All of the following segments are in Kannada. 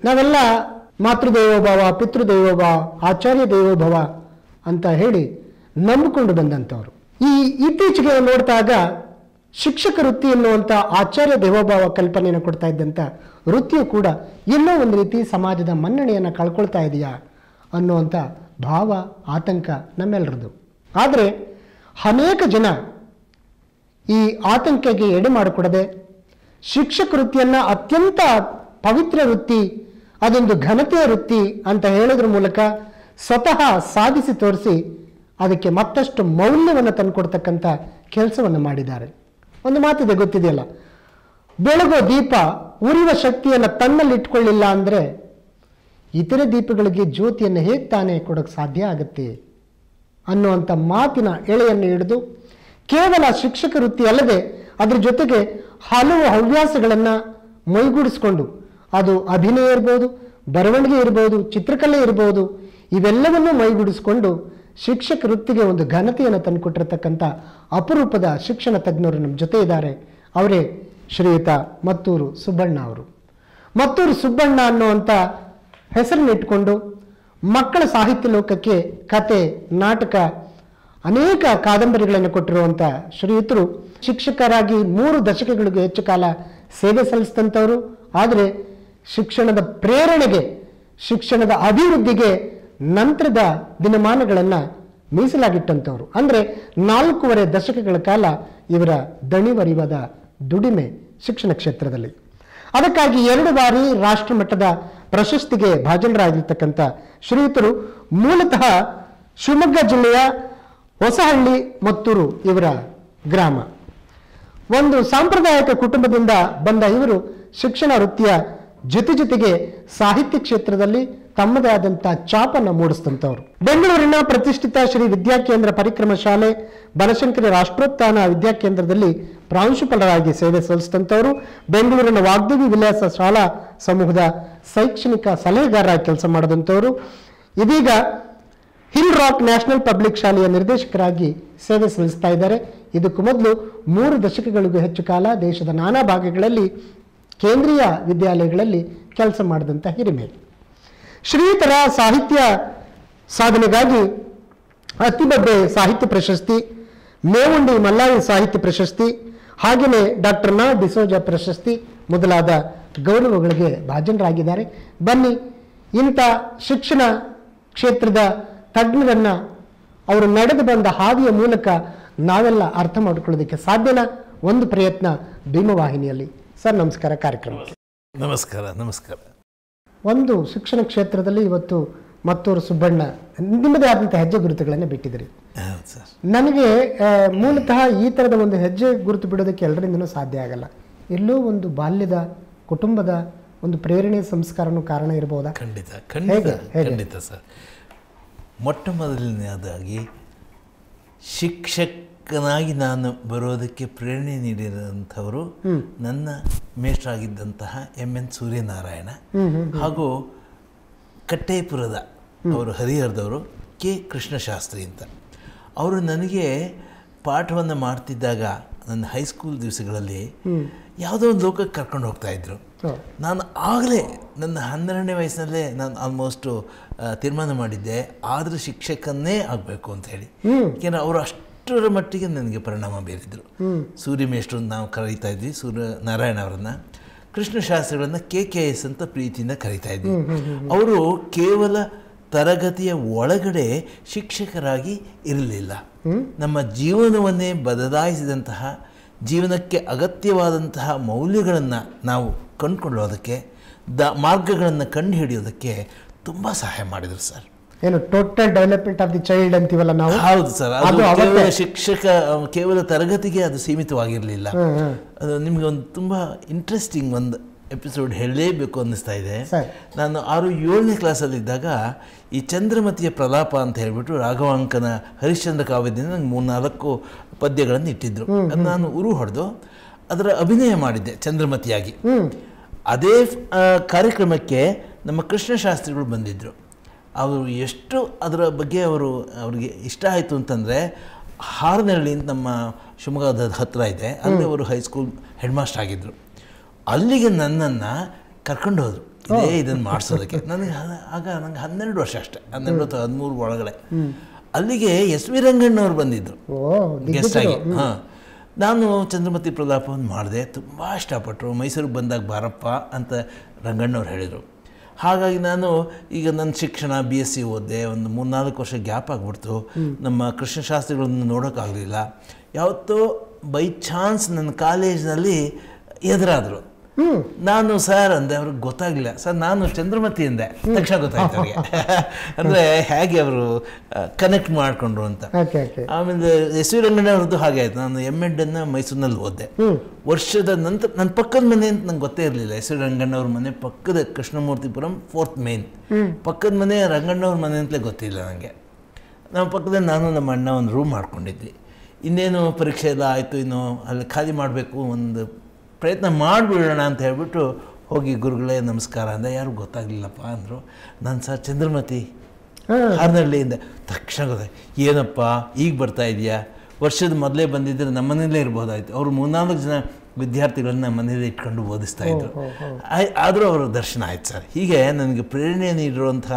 ನಾವೆಲ್ಲ ಮಾತೃದೇವೋಭವ ಪಿತೃದೇವೋಭವ ಆಚಾರ್ಯ ದೇವೋಭವ ಅಂತ ಹೇಳಿ ನಂಬಿಕೊಂಡು ಬಂದಂಥವ್ರು ಈ ಇತ್ತೀಚೆಗೆ ನೋಡಿದಾಗ ಶಿಕ್ಷಕ ವೃತ್ತಿ ಎನ್ನುವಂಥ ಆಚಾರ್ಯ ದೇವೋಭವ ಕಲ್ಪನೆಯನ್ನು ಕೊಡ್ತಾ ಇದ್ದಂಥ ವೃತ್ತಿಯು ಕೂಡ ಎಲ್ಲೋ ಒಂದು ರೀತಿ ಸಮಾಜದ ಮನ್ನಣೆಯನ್ನು ಕಳ್ಕೊಳ್ತಾ ಇದೆಯಾ ಅನ್ನುವಂಥ ಭಾವ ಆತಂಕ ನಮ್ಮೆಲ್ಲರದು ಆದರೆ ಅನೇಕ ಜನ ಈ ಆತಂಕಕ್ಕೆ ಎಡೆ ಮಾಡಿಕೊಡದೆ ಶಿಕ್ಷಕ ವೃತ್ತಿಯನ್ನು ಅತ್ಯಂತ ಪವಿತ್ರ ವೃತ್ತಿ ಅದೊಂದು ಘನತೆಯ ವೃತ್ತಿ ಅಂತ ಹೇಳೋದ್ರ ಮೂಲಕ ಸ್ವತಃ ಸಾಧಿಸಿ ತೋರಿಸಿ ಅದಕ್ಕೆ ಮತ್ತಷ್ಟು ಮೌಲ್ಯವನ್ನು ತಂದುಕೊಡ್ತಕ್ಕಂಥ ಕೆಲಸವನ್ನು ಮಾಡಿದ್ದಾರೆ ಒಂದು ಮಾತಿದೆ ಗೊತ್ತಿದೆಯಲ್ಲ ಬೆಳಗೋ ದೀಪ ಉರಿಯುವ ಶಕ್ತಿಯನ್ನು ತನ್ನಲ್ಲಿ ಇಟ್ಕೊಳ್ಳಿಲ್ಲ ಅಂದರೆ ಇತರೆ ದೀಪಗಳಿಗೆ ಜ್ಯೋತಿಯನ್ನು ಹೇಗೆ ತಾನೇ ಕೊಡೋಕ್ಕೆ ಸಾಧ್ಯ ಆಗುತ್ತೆ ಅನ್ನುವಂಥ ಮಾತಿನ ಎಳೆಯನ್ನು ಹಿಡಿದು ಕೇವಲ ಶಿಕ್ಷಕ ವೃತ್ತಿ ಅಲ್ಲದೆ ಅದ್ರ ಜೊತೆಗೆ ಹಲವು ಹವ್ಯಾಸಗಳನ್ನು ಮೈಗೂಡಿಸ್ಕೊಂಡು ಅದು ಅಭಿನಯ ಇರ್ಬೋದು ಬರವಣಿಗೆ ಇರ್ಬೋದು ಚಿತ್ರಕಲೆ ಇರ್ಬೋದು ಇವೆಲ್ಲವನ್ನೂ ಮೈಗೂಡಿಸ್ಕೊಂಡು ಶಿಕ್ಷಕ ವೃತ್ತಿಗೆ ಒಂದು ಘನತೆಯನ್ನು ತಂದುಕೊಟ್ಟಿರ್ತಕ್ಕಂಥ ಅಪರೂಪದ ಶಿಕ್ಷಣ ತಜ್ಞರು ನಮ್ಮ ಜೊತೆ ಇದ್ದಾರೆ ಅವರೇ ಶ್ರೀಯುತ ಮತ್ತೂರು ಸುಬ್ಬಣ್ಣ ಅವರು ಮತ್ತೂರು ಸುಬ್ಬಣ್ಣ ಅನ್ನುವಂಥ ಹೆಸರನ್ನ ಇಟ್ಕೊಂಡು ಮಕ್ಕಳ ಸಾಹಿತ್ಯ ಲೋಕಕ್ಕೆ ಕತೆ ನಾಟಕ ಅನೇಕ ಕಾದಂಬರಿಗಳನ್ನು ಕೊಟ್ಟಿರುವಂಥ ಶ್ರೀಯುತರು ಶಿಕ್ಷಕರಾಗಿ ಮೂರು ದಶಕಗಳಿಗೂ ಹೆಚ್ಚು ಕಾಲ ಸೇವೆ ಸಲ್ಲಿಸಿದಂಥವರು ಆದರೆ ಶಿಕ್ಷಣದ ಪ್ರೇರಣೆಗೆ ಶಿಕ್ಷಣದ ಅಭಿವೃದ್ಧಿಗೆ ನಂತರದ ದಿನಮಾನಗಳನ್ನು ಮೀಸಲಾಗಿಟ್ಟಂಥವ್ರು ಅಂದರೆ ನಾಲ್ಕೂವರೆ ದಶಕಗಳ ಕಾಲ ಇವರ ದಣಿವರಿವಾದ ದುಡಿಮೆ ಶಿಕ್ಷಣ ಕ್ಷೇತ್ರದಲ್ಲಿ ಅದಕ್ಕಾಗಿ ಎರಡು ಬಾರಿ ರಾಷ್ಟ್ರ ಮಟ್ಟದ ಪ್ರಶಸ್ತಿಗೆ ಭಾಜನರಾಗಿರ್ತಕ್ಕಂಥ ಶ್ರೀಯುತರು ಮೂಲತಃ ಶಿವಮೊಗ್ಗ ಜಿಲ್ಲೆಯ ಹೊಸಹಳ್ಳಿ ಮತ್ತೂರು ಇವರ ಗ್ರಾಮ ಒಂದು ಸಾಂಪ್ರದಾಯಿಕ ಕುಟುಂಬದಿಂದ ಬಂದ ಇವರು ಶಿಕ್ಷಣ ವೃತ್ತಿಯ ಜೊತೆ ಜೊತೆಗೆ ಸಾಹಿತ್ಯ ಕ್ಷೇತ್ರದಲ್ಲಿ ತಮ್ಮದೇ ಆದಂಥ ಚಾಪನ್ನು ಮೂಡಿಸಿದಂಥವ್ರು ಬೆಂಗಳೂರಿನ ಪ್ರತಿಷ್ಠಿತ ಶ್ರೀ ವಿದ್ಯಾಕೇಂದ್ರ ಪರಿಕ್ರಮ ಶಾಲೆ ಬನಶಂಕರಿ ರಾಷ್ಟ್ರೋತ್ಥಾನ ವಿದ್ಯಾಕೇಂದ್ರದಲ್ಲಿ ಪ್ರಾಂಶುಪಾಲರಾಗಿ ಸೇವೆ ಸಲ್ಲಿಸಿದಂಥವರು ಬೆಂಗಳೂರಿನ ವಾಗ್ದೇವಿ ವಿಲಾಸ ಶಾಲಾ ಸಮೂಹದ ಶೈಕ್ಷಣಿಕ ಸಲಹೆಗಾರರಾಗಿ ಕೆಲಸ ಮಾಡಿದಂಥವರು ಇದೀಗ ಹಿಲ್ ರಾಕ್ ನ್ಯಾಷನಲ್ ಪಬ್ಲಿಕ್ ಶಾಲೆಯ ನಿರ್ದೇಶಕರಾಗಿ ಸೇವೆ ಸಲ್ಲಿಸ್ತಾ ಇದ್ದಾರೆ ಇದಕ್ಕೂ ಮೊದಲು ಮೂರು ದಶಕಗಳಿಗೂ ಹೆಚ್ಚು ಕಾಲ ದೇಶದ ನಾನಾ ಭಾಗಗಳಲ್ಲಿ ಕೇಂದ್ರೀಯ ವಿದ್ಯಾಲಯಗಳಲ್ಲಿ ಕೆಲಸ ಮಾಡಿದಂಥ ಹಿರಿಮೆ ಶ್ರೀಯುತರ ಸಾಹಿತ್ಯ ಸಾಧನೆಗಾಗಿ ಅತ್ತಿಬಬ್ಬೆ ಸಾಹಿತ್ಯ ಪ್ರಶಸ್ತಿ ಮೇವುಂಡಿ ಮಲ್ಲಾಯಿ ಸಾಹಿತ್ಯ ಪ್ರಶಸ್ತಿ ಹಾಗೆಯೇ ಡಾಕ್ಟರ್ ನಾ ಡಿಸೋಜ ಪ್ರಶಸ್ತಿ ಮೊದಲಾದ ಗೌರವಗಳಿಗೆ ಭಾಜನರಾಗಿದ್ದಾರೆ ಬನ್ನಿ ಇಂಥ ಶಿಕ್ಷಣ ಕ್ಷೇತ್ರದ ತಜ್ಞರನ್ನ ಅವರು ನಡೆದು ಬಂದ ಹಾದಿಯ ಮೂಲಕ ನಾವೆಲ್ಲ ಅರ್ಥ ಮಾಡಿಕೊಳ್ಳೋದಕ್ಕೆ ಸಾಧ್ಯನಾ ಒಂದು ಪ್ರಯತ್ನ ಭೀಮವಾಹಿನಿಯಲ್ಲಿ ಸರ್ ನಮಸ್ಕಾರ ಕಾರ್ಯಕ್ರಮಕ್ಕೆ ನಮಸ್ಕಾರ ನಮಸ್ಕಾರ ಒಂದು ಶಿಕ್ಷಣ ಕ್ಷೇತ್ರದಲ್ಲಿ ಇವತ್ತು ಮತ್ತೂರು ಸುಬ್ಬಣ್ಣ ನಿಮ್ಮದೇ ಆದಂಥ ಹೆಜ್ಜೆ ಗುರುತುಗಳನ್ನು ಬಿಟ್ಟಿದ್ದೀರಿ ಹೌದು ಸರ್ ನನಗೆ ಆ, ಮೂಲತಃ ಈ ಥರದ ಒಂದು ಹೆಜ್ಜೆ ಗುರುತು ಬಿಡೋದಕ್ಕೆ ಎಲ್ಲರಿಂದನೂ ಸಾಧ್ಯ ಆಗಲ್ಲ ಎಲ್ಲೋ ಒಂದು ಬಾಲ್ಯದ ಕುಟುಂಬದ ಒಂದು ಪ್ರೇರಣೆ ಸಂಸ್ಕಾರನೂ ಕಾರಣ ಇರಬಹುದಾ ಖಂಡಿತ ಖಂಡಿತ ಹೇಗೆ? ಹೇಗೆ? ಖಂಡಿತ ಸರ್ ಮೊಟ್ಟ ಮೊದಲನೇದಾಗಿ ಶಿಕ್ಷಕನಾಗಿ ನಾನು ಬರೋದಕ್ಕೆ ಪ್ರೇರಣೆ ನೀಡಿದಂಥವರು ನನ್ನ ಮೇಷ್ಟ್ರಾಗಿದ್ದಂತಹ ಎಮ್ ಎನ್ ಸೂರ್ಯನಾರಾಯಣ ಹಾಗೂ ಕಟ್ಟೇಪುರದ ಅವರು ಹರಿಹರದವರು ಕೆ ಕೃಷ್ಣಶಾಸ್ತ್ರಿ ಅಂತ ಅವರು ನನಗೆ ಪಾಠವನ್ನು ಮಾಡ್ತಿದ್ದಾಗ ನನ್ನ ಹೈಸ್ಕೂಲ್ ದಿವಸಗಳಲ್ಲಿ ಯಾವುದೋ ಒಂದು ಲೋಕಕ್ಕೆ ಕರ್ಕೊಂಡು ಹೋಗ್ತಾ ಇದ್ರು ಸೊ ನಾನು ಆಗಲೇ ನನ್ನ ಹನ್ನೆರಡನೇ ವಯಸ್ಸಿನಲ್ಲೇ ನಾನು ಆಲ್ಮೋಸ್ಟು ತೀರ್ಮಾನ ಮಾಡಿದ್ದೆ ಆದರೂ ಶಿಕ್ಷಕನ್ನೇ ಆಗಬೇಕು ಅಂತ ಹೇಳಿ ಯಾಕೆಂದರೆ ಅವರು ಅಷ್ಟರ ಮಟ್ಟಿಗೆ ನನಗೆ ಪರಿಣಾಮ ಬೀರಿದರು ಸೂರ್ಯಮೇಷ್ಟ್ರು ಅಂತ ನಾವು ಕರೀತಾ ಇದ್ವಿ ಸೂರ್ಯ ನಾರಾಯಣ ಅವರನ್ನು ಕೃಷ್ಣಶಾಸ್ತ್ರಿಗಳನ್ನ ಕೆ ಕೆ ಎಸ್ ಅಂತ ಪ್ರೀತಿಯಿಂದ ಕರೀತಾ ಇದ್ವಿ ಅವರು ಕೇವಲ ತರಗತಿಯ ಒಳಗಡೆ ಶಿಕ್ಷಕರಾಗಿ ಇರಲಿಲ್ಲ ನಮ್ಮ ಜೀವನವನ್ನೇ ಬದಲಾಯಿಸಿದಂತಹ ಜೀವನಕ್ಕೆ ಅಗತ್ಯವಾದಂತಹ ಮೌಲ್ಯಗಳನ್ನು ನಾವು ಕಂಡುಕೊಳ್ಳೋದಕ್ಕೆ ದ ಮಾರ್ಗಗಳನ್ನು ಕಂಡುಹಿಡಿಯೋದಕ್ಕೆ ತುಂಬ ಸಹಾಯ ಮಾಡಿದರು ಸರ್ ಏನು total development of the child ಅಂತೀವಲ್ಲ ನಾವು ಹೌದು ಸರ್ ಅದು ಅದು ಅವತ್ತೇ. ಕೇವಲ ಶಿಕ್ಷಕ ಕೇವಲ ತರಗತಿಗೆ ಅದು ಸೀಮಿತವಾಗಿರಲಿಲ್ಲ ಹ್ಮ್, ಹ್ಮ್. ಅದು ನಿಮಗೆ ಒಂದು ತುಂಬ ಇಂಟ್ರೆಸ್ಟಿಂಗ್ ಒಂದು ಎಪಿಸೋಡ್ ಹೇಳಲೇಬೇಕು ಅನ್ನಿಸ್ತಾ ಇದೆ ಸರ್. ನಾನು ಆರು ಏಳನೇ ಕ್ಲಾಸಲ್ಲಿದ್ದಾಗ ಈ ಚಂದ್ರಮತಿಯ ಪ್ರಲಾಪ ಅಂತ ಹೇಳ್ಬಿಟ್ಟು ರಾಘವಾಂಕನ ಹರಿಶ್ಚಂದ್ರ ಕಾವ್ಯದಿಂದ ನಂಗೆ ಮೂರ್ನಾಲ್ಕು ಪದ್ಯಗಳನ್ನು ಇಟ್ಟಿದ್ರು ಅದು ನಾನು ಉರು ಹೊಡೆದು ಅದರ ಅಭಿನಯ ಮಾಡಿದ್ದೆ ಚಂದ್ರಮತಿಯಾಗಿ ಅದೇ ಆ, ಕಾರ್ಯಕ್ರಮಕ್ಕೆ ನಮ್ಮ ಕೃಷ್ಣಶಾಸ್ತ್ರಿಗಳು ಬಂದಿದ್ದರು ಅವರು ಎಷ್ಟು ಅದರ ಬಗ್ಗೆ ಅವರು ಅವರಿಗೆ ಇಷ್ಟ ಆಯಿತು ಅಂತಂದರೆ ಹಾರನಹಳ್ಳಿ ಅಂತ ನಮ್ಮ ಶಿವಮೊಗ್ಗದ ಹತ್ತಿರ ಇದೆ ಅಲ್ಲಿ ಅವರು ಹೈಸ್ಕೂಲ್ ಹೆಡ್ ಮಾಸ್ಟರ್ ಆಗಿದ್ದರು ಅಲ್ಲಿಗೆ ನನ್ನನ್ನು ಕರ್ಕೊಂಡು ಹೋದ್ರು ಇದೇ ಇದನ್ನು ಮಾಡಿಸೋದಕ್ಕೆ ನನಗೆ ಹ- ಆಗ ನಂಗೆ ಹನ್ನೆರಡು ವರ್ಷ ಅಷ್ಟೇ ಹನ್ನೆರಡು ಅಥವಾ ಹದಿಮೂರು ಒಳಗಡೆ ಅಲ್ಲಿಗೆ ಎಸ್ ವಿ ರಂಗಣ್ಣವ್ರು ಬಂದಿದ್ದರು ಓ ಗೆಸ್ಟ್ ಆಗಿ ಹಾಂ ನಾನು ಚಂದ್ರಮತಿ ಪ್ರಲಾಪವನ್ನು ಮಾಡಿದೆ ತುಂಬ ಇಷ್ಟಪಟ್ಟರು ಮೈಸೂರಿಗೆ ಬಂದಾಗ ಬಾರಪ್ಪ ಅಂತ ರಂಗಣ್ಣವ್ರು ಹೇಳಿದರು ಹಾಗಾಗಿ ನಾನು ಈಗ ನನ್ನ ಶಿಕ್ಷಣ ಬಿ ಎಸ್ ಸಿ ಓದಿದೆ ಒಂದು ಮೂರ್ನಾಲ್ಕು ವರ್ಷ ಗ್ಯಾಪ್ ಆಗಿಬಿಡ್ತು ನಮ್ಮ ಕೃಷ್ಣಶಾಸ್ತ್ರಿಗಳನ್ನು ನೋಡೋಕ್ಕಾಗಲಿಲ್ಲ ಯಾವತ್ತೋ ಬೈ ಚಾನ್ಸ್ ನನ್ನ ಕಾಲೇಜಿನಲ್ಲಿ ಎದುರಾದರು ನಾನು ಸರ್ ಅಂದೆ ಅವ್ರಿಗೆ ಗೊತ್ತಾಗಲಿಲ್ಲ ಸರ್ ನಾನು ಚಂದ್ರಮತಿ ಅಂದೆ ತಕ್ಷಣ ಗೊತ್ತಾಯ್ತು ಅವ್ರಿಗೆ ಅಂದರೆ ಹೇಗೆ ಅವರು ಕನೆಕ್ಟ್ ಮಾಡಿಕೊಂಡ್ರು ಅಂತ ಓಕೆ ಓಕೆ ಆಮೇಲೆ ಎಸ್ ವಿ ರಂಗಣ್ಣವ್ರದ್ದು ಹಾಗೆ ಆಯ್ತು ನಾನು ಎಮ್ ಎಡ್ಡನ್ನು ಮೈಸೂರಿನಲ್ಲಿ ಓದಿದೆ ವರ್ಷದ ನಂತರ ನನ್ನ ಪಕ್ಕದ ಮನೆ ಅಂತ ನಂಗೆ ಗೊತ್ತೇ ಇರಲಿಲ್ಲ ಎಸ್ ವಿ ರಂಗಣ್ಣವ್ರ ಮನೆ ಪಕ್ಕದ ಕೃಷ್ಣಮೂರ್ತಿಪುರಂ ಫೋರ್ತ್ ಮೇನ್ ಪಕ್ಕದ ಮನೆ ರಂಗಣ್ಣವ್ರ ಮನೆ ಅಂತಲೇ ಗೊತ್ತಿಲ್ಲ ನನಗೆ ನಮ್ಮ ಪಕ್ಕದಲ್ಲಿ ನಾನು ನಮ್ಮ ಅಣ್ಣ ಒಂದು ರೂಮ್ ಮಾಡ್ಕೊಂಡಿದ್ವಿ ಇನ್ನೇನು ಪರೀಕ್ಷೆ ಎಲ್ಲ ಆಯಿತು ಇನ್ನು ಅಲ್ಲಿ ಖಾಲಿ ಮಾಡಬೇಕು ಒಂದು ಪ್ರಯತ್ನ ಮಾಡಿಬಿಡೋಣ ಅಂತ ಹೇಳ್ಬಿಟ್ಟು ಹೋಗಿ ಗುರುಗಳೇ ನಮಸ್ಕಾರ ಅಂದೆ ಯಾರು ಗೊತ್ತಾಗಲಿಲ್ಲಪ್ಪ ಅಂದರು ನಾನು ಸರ್ ಚಂದ್ರಮತಿ ಹಾರ್ನಹಳ್ಳಿಯಿಂದ ತಕ್ಷಣ ಗೊತ್ತಾಯ್ತು ಏನಪ್ಪ ಈಗ ಬರ್ತಾ ಇದೆಯಾ ವರ್ಷದ ಮೊದಲೇ ಬಂದಿದ್ದರೆ ನಮ್ಮ ಮನೇಲೇ ಇರ್ಬೋದಾಯ್ತು ಅವರು ಮೂರ್ನಾಲ್ಕು ಜನ ವಿದ್ಯಾರ್ಥಿಗಳನ್ನ ಮನೇಲಿ ಇಟ್ಕೊಂಡು ಓದಿಸ್ತಾ ಇದ್ರು ಆಯ್- ಆದರೂ ಅವರ ದರ್ಶನ ಆಯ್ತು ಸರ್ ಹೀಗೆ ನನಗೆ ಪ್ರೇರಣೆ ನೀಡಿರುವಂಥ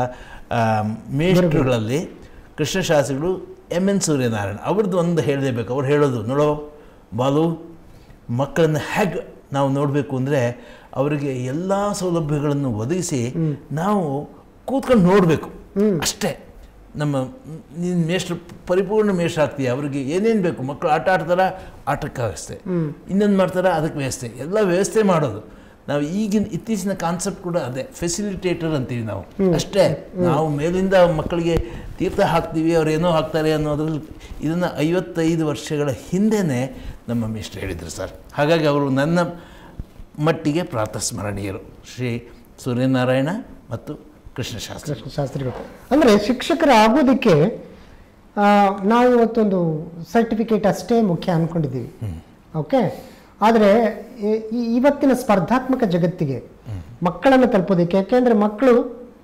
ಮೇಷ್ಟ್ರುಗಳಲ್ಲಿ ಕೃಷ್ಣಶಾಸ್ತ್ರಿಗಳು ಎಮ್ ಎನ್ ಸೂರ್ಯನಾರಾಯಣ ಅವ್ರದ್ದು ಒಂದು ಹೇಳಲೇಬೇಕು ಅವ್ರು ಹೇಳೋದು ನೋಡೋ ಬಾಲು ಮಕ್ಕಳನ್ನ ಹೇಗೆ ನಾವು ನೋಡಬೇಕು ಅಂದರೆ ಅವರಿಗೆ ಎಲ್ಲ ಸೌಲಭ್ಯಗಳನ್ನು ಒದಗಿಸಿ ನಾವು ಕೂತ್ಕೊಂಡು ನೋಡಬೇಕು ಅಷ್ಟೇ ನಮ್ಮ ನೀನು ಮೇಷ್ಟ್ರು ಪರಿಪೂರ್ಣ ಮೇಷ್ಟ್ರು ಆಗ್ತೀಯ ಅವರಿಗೆ ಏನೇನು ಬೇಕು ಮಕ್ಕಳು ಆಟ ಆಡ್ತಾರ ಆಟಕ್ಕೆ ವ್ಯವಸ್ಥೆ ಇನ್ನೊಂದು ಮಾಡ್ತಾರ ಅದಕ್ಕೆ ವ್ಯವಸ್ಥೆ ಎಲ್ಲ ವ್ಯವಸ್ಥೆ ಮಾಡೋದು ನಾವು ಈಗಿನ ಇತ್ತೀಚಿನ ಕಾನ್ಸೆಪ್ಟ್ ಕೂಡ ಅದೇ ಫೆಸಿಲಿಟೇಟರ್ ಅಂತೀವಿ ನಾವು ಅಷ್ಟೇ ನಾವು ಮೇಲಿಂದ ಮಕ್ಕಳಿಗೆ ತೀರ್ಥ ಹಾಕ್ತೀವಿ ಅವ್ರು ಏನೋ ಹಾಕ್ತಾರೆ ಅನ್ನೋದ್ರಲ್ಲಿ ಇದನ್ನು ಐವತ್ತೈದು ವರ್ಷಗಳ ಹಿಂದೆನೇ ನಮ್ಮ ಮೇಷ್ಟ್ರು ಹೇಳಿದರು ಸರ್ ಹಾಗಾಗಿ ಅವರು ನನ್ನ ಮಟ್ಟಿಗೆ ಪ್ರಾತಸ್ಮರಣೀಯರು ಶ್ರೀ ಸೂರ್ಯನಾರಾಯಣ ಮತ್ತು ಕೃಷ್ಣಶಾಸ್ತ್ರಿ ಶಾಸ್ತ್ರಿಗಳು ಅಂದರೆ ಶಿಕ್ಷಕರಾಗೋದಕ್ಕೆ ಆ, ನಾವು ಇವತ್ತೊಂದು ಸರ್ಟಿಫಿಕೇಟ್ ಅಷ್ಟೇ ಮುಖ್ಯ ಅಂದ್ಕೊಂಡಿದ್ದೀವಿ ಓಕೆ ಆದರೆ ಈ- ಈ- ಇವತ್ತಿನ ಸ್ಪರ್ಧಾತ್ಮಕ ಜಗತ್ತಿಗೆ ಮಕ್ಕಳನ್ನು ತಲುಪೋದಕ್ಕೆ ಯಾಕೆಂದರೆ ಮಕ್ಕಳು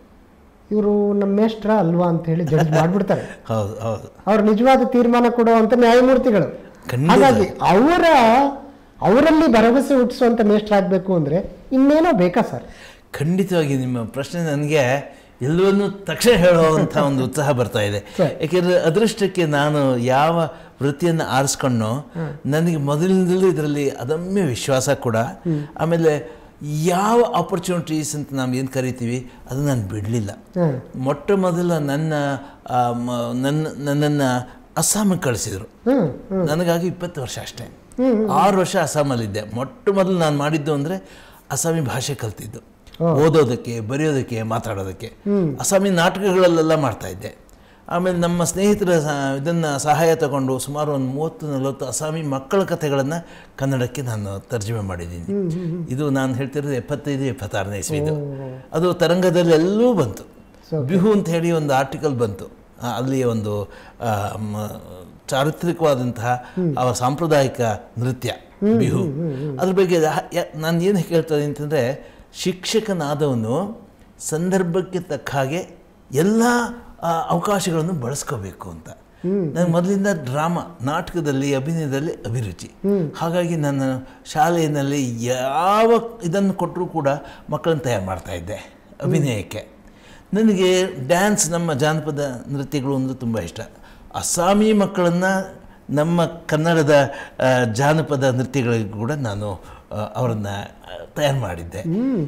ಇವರು ನಮ್ಮ ಮೇಷ್ಟ್ರ ಅಲ್ವಾ ಅಂತ ಹೇಳಿ ಜಡ್ಜ್ ಮಾಡಿಬಿಡ್ತಾರೆ ಹೌದು ಹೌದು ಅವ್ರು ನಿಜವಾದ ತೀರ್ಮಾನ ಕೊಡುವಂಥ ನ್ಯಾಯಮೂರ್ತಿಗಳು ಖಂಡಿತ. ಹಾಗಾಗಿ ಅವರ ಅವರಲ್ಲಿ ಭರವಸೆ ಹುಟ್ಟಿಸುವಂಥ ಮೇಷ್ಟ್ರಾಗಬೇಕು ಅಂದರೆ ಇನ್ನೇನೋ ಬೇಕಾ ಸರ್ ಖಂಡಿತವಾಗಿ ನಿಮ್ಮ ಪ್ರಶ್ನೆ ನನಗೆ ಎಲ್ಲವನ್ನೂ ತಕ್ಷಣ ಹೇಳುವಂಥ ಒಂದು ಉತ್ಸಾಹ ಬರ್ತಾ ಇದೆ ಸರಿ. ಯಾಕೆಂದರೆ ಅದೃಷ್ಟಕ್ಕೆ ನಾನು ಯಾವ ವೃತ್ತಿಯನ್ನು ಆರಿಸ್ಕೊಂಡೋ ನನಗೆ ಮೊದಲಿನಿಂದಲೂ ಇದರಲ್ಲಿ ಅದಮ್ಯ ವಿಶ್ವಾಸ ಕೂಡ ಆಮೇಲೆ ಯಾವ ಆಪರ್ಚುನಿಟೀಸ್ ಅಂತ ನಾವು ಏನು ಕರಿತೀವಿ ಅದು ನಾನು ಬಿಡಲಿಲ್ಲ ಹ್ಮ್. ಮೊಟ್ಟ ಮೊದಲ ನನ್ನ ಆ, ಮ- ನನ್ನ ನನ್ನನ್ನು ಅಸ್ಸಾಮಿಗೆ ಕಳಿಸಿದರು ಹ್ಮ್ ನನಗಾಗಿ ಇಪ್ಪತ್ತು ವರ್ಷ ಅಷ್ಟೇ ಆರು ವರ್ಷ ಅಸ್ಸಾಮಲ್ಲಿದ್ದೆ ಮೊಟ್ಟ ಮೊದಲು ನಾನು ಮಾಡಿದ್ದು ಅಂದರೆ ಅಸ್ಸಾಮಿ ಭಾಷೆ ಕಲ್ತಿದ್ದು ಓದೋದಕ್ಕೆ ಬರೆಯೋದಕ್ಕೆ ಮಾತಾಡೋದಕ್ಕೆ ಅಸ್ಸಾಮಿ ನಾಟಕಗಳಲ್ಲೆಲ್ಲ ಮಾಡ್ತಾ ಇದ್ದೆ ಆಮೇಲೆ ನಮ್ಮ ಸ್ನೇಹಿತರ ಇದನ್ನು ಸಹಾಯ ತಗೊಂಡು ಸುಮಾರು ಒಂದು ಮೂವತ್ತು ನಲವತ್ತು ಅಸ್ಸಾಮಿ ಮಕ್ಕಳ ಕಥೆಗಳನ್ನು ಕನ್ನಡಕ್ಕೆ ನಾನು ತರ್ಜುಮೆ ಮಾಡಿದ್ದೀನಿ ಇದು ನಾನು ಹೇಳ್ತಿರೋದು ಎಪ್ಪತ್ತೈದು ಎಪ್ಪತ್ತಾರನೇ ಇಸ್ವಿದು ಅದು ತರಂಗದಲ್ಲಿ ಎಲ್ಲೂ ಬಂತು ಬಿಹು ಅಂತ ಹೇಳಿ ಒಂದು ಆರ್ಟಿಕಲ್ ಬಂತು ಆ, ಅಲ್ಲಿ ಒಂದು ಆ, ಮ- ಚಾರಿತ್ರಿಕವಾದಂತಹ ಅವರ ಸಾಂಪ್ರದಾಯಿಕ ನೃತ್ಯ ಬಿಹು ಅದ್ರ ಬಗ್ಗೆ ಹ- ಯ- ನಾನು ಏನು ಹೇಳ್ತೇನೆ ಅಂತಂದರೆ ಶಿಕ್ಷಕನಾದವನು ಸಂದರ್ಭಕ್ಕೆ ತಕ್ಕ ಹಾಗೆ ಎಲ್ಲ ಆ, ಅವಕಾಶಗಳನ್ನು ಬಳಸ್ಕೋಬೇಕು ಅಂತ ನನಗೆ ಮೊದಲಿಂದ ಡ್ರಾಮಾ ನಾಟಕದಲ್ಲಿ ಅಭಿನಯದಲ್ಲಿ ಅಭಿರುಚಿ ಹಾಗಾಗಿ ನನ್ನ ಶಾಲೆಯಲ್ಲಿ ಯಾವ ಇದನ್ನು ಕೊಟ್ಟರೂ ಕೂಡ ಮಕ್ಕಳನ್ನು ತಯಾರು ಮಾಡ್ತಾ ಇದ್ದೆ ಅಭಿನಯಕ್ಕೆ ನನಗೆ ಡ್ಯಾನ್ಸ್ ನಮ್ಮ ಜಾನಪದ ನೃತ್ಯಗಳು ಅಂದರೆ ತುಂಬ ಇಷ್ಟ ಅಸ್ಸಾಮಿ ಮಕ್ಕಳನ್ನು ನಮ್ಮ ಕನ್ನಡದ ಆ, ಜಾನಪದ ನೃತ್ಯಗಳಿಗೆ ಕೂಡ ನಾನು ಅವರನ್ನು ತಯಾರು ಮಾಡಿದ್ದೆ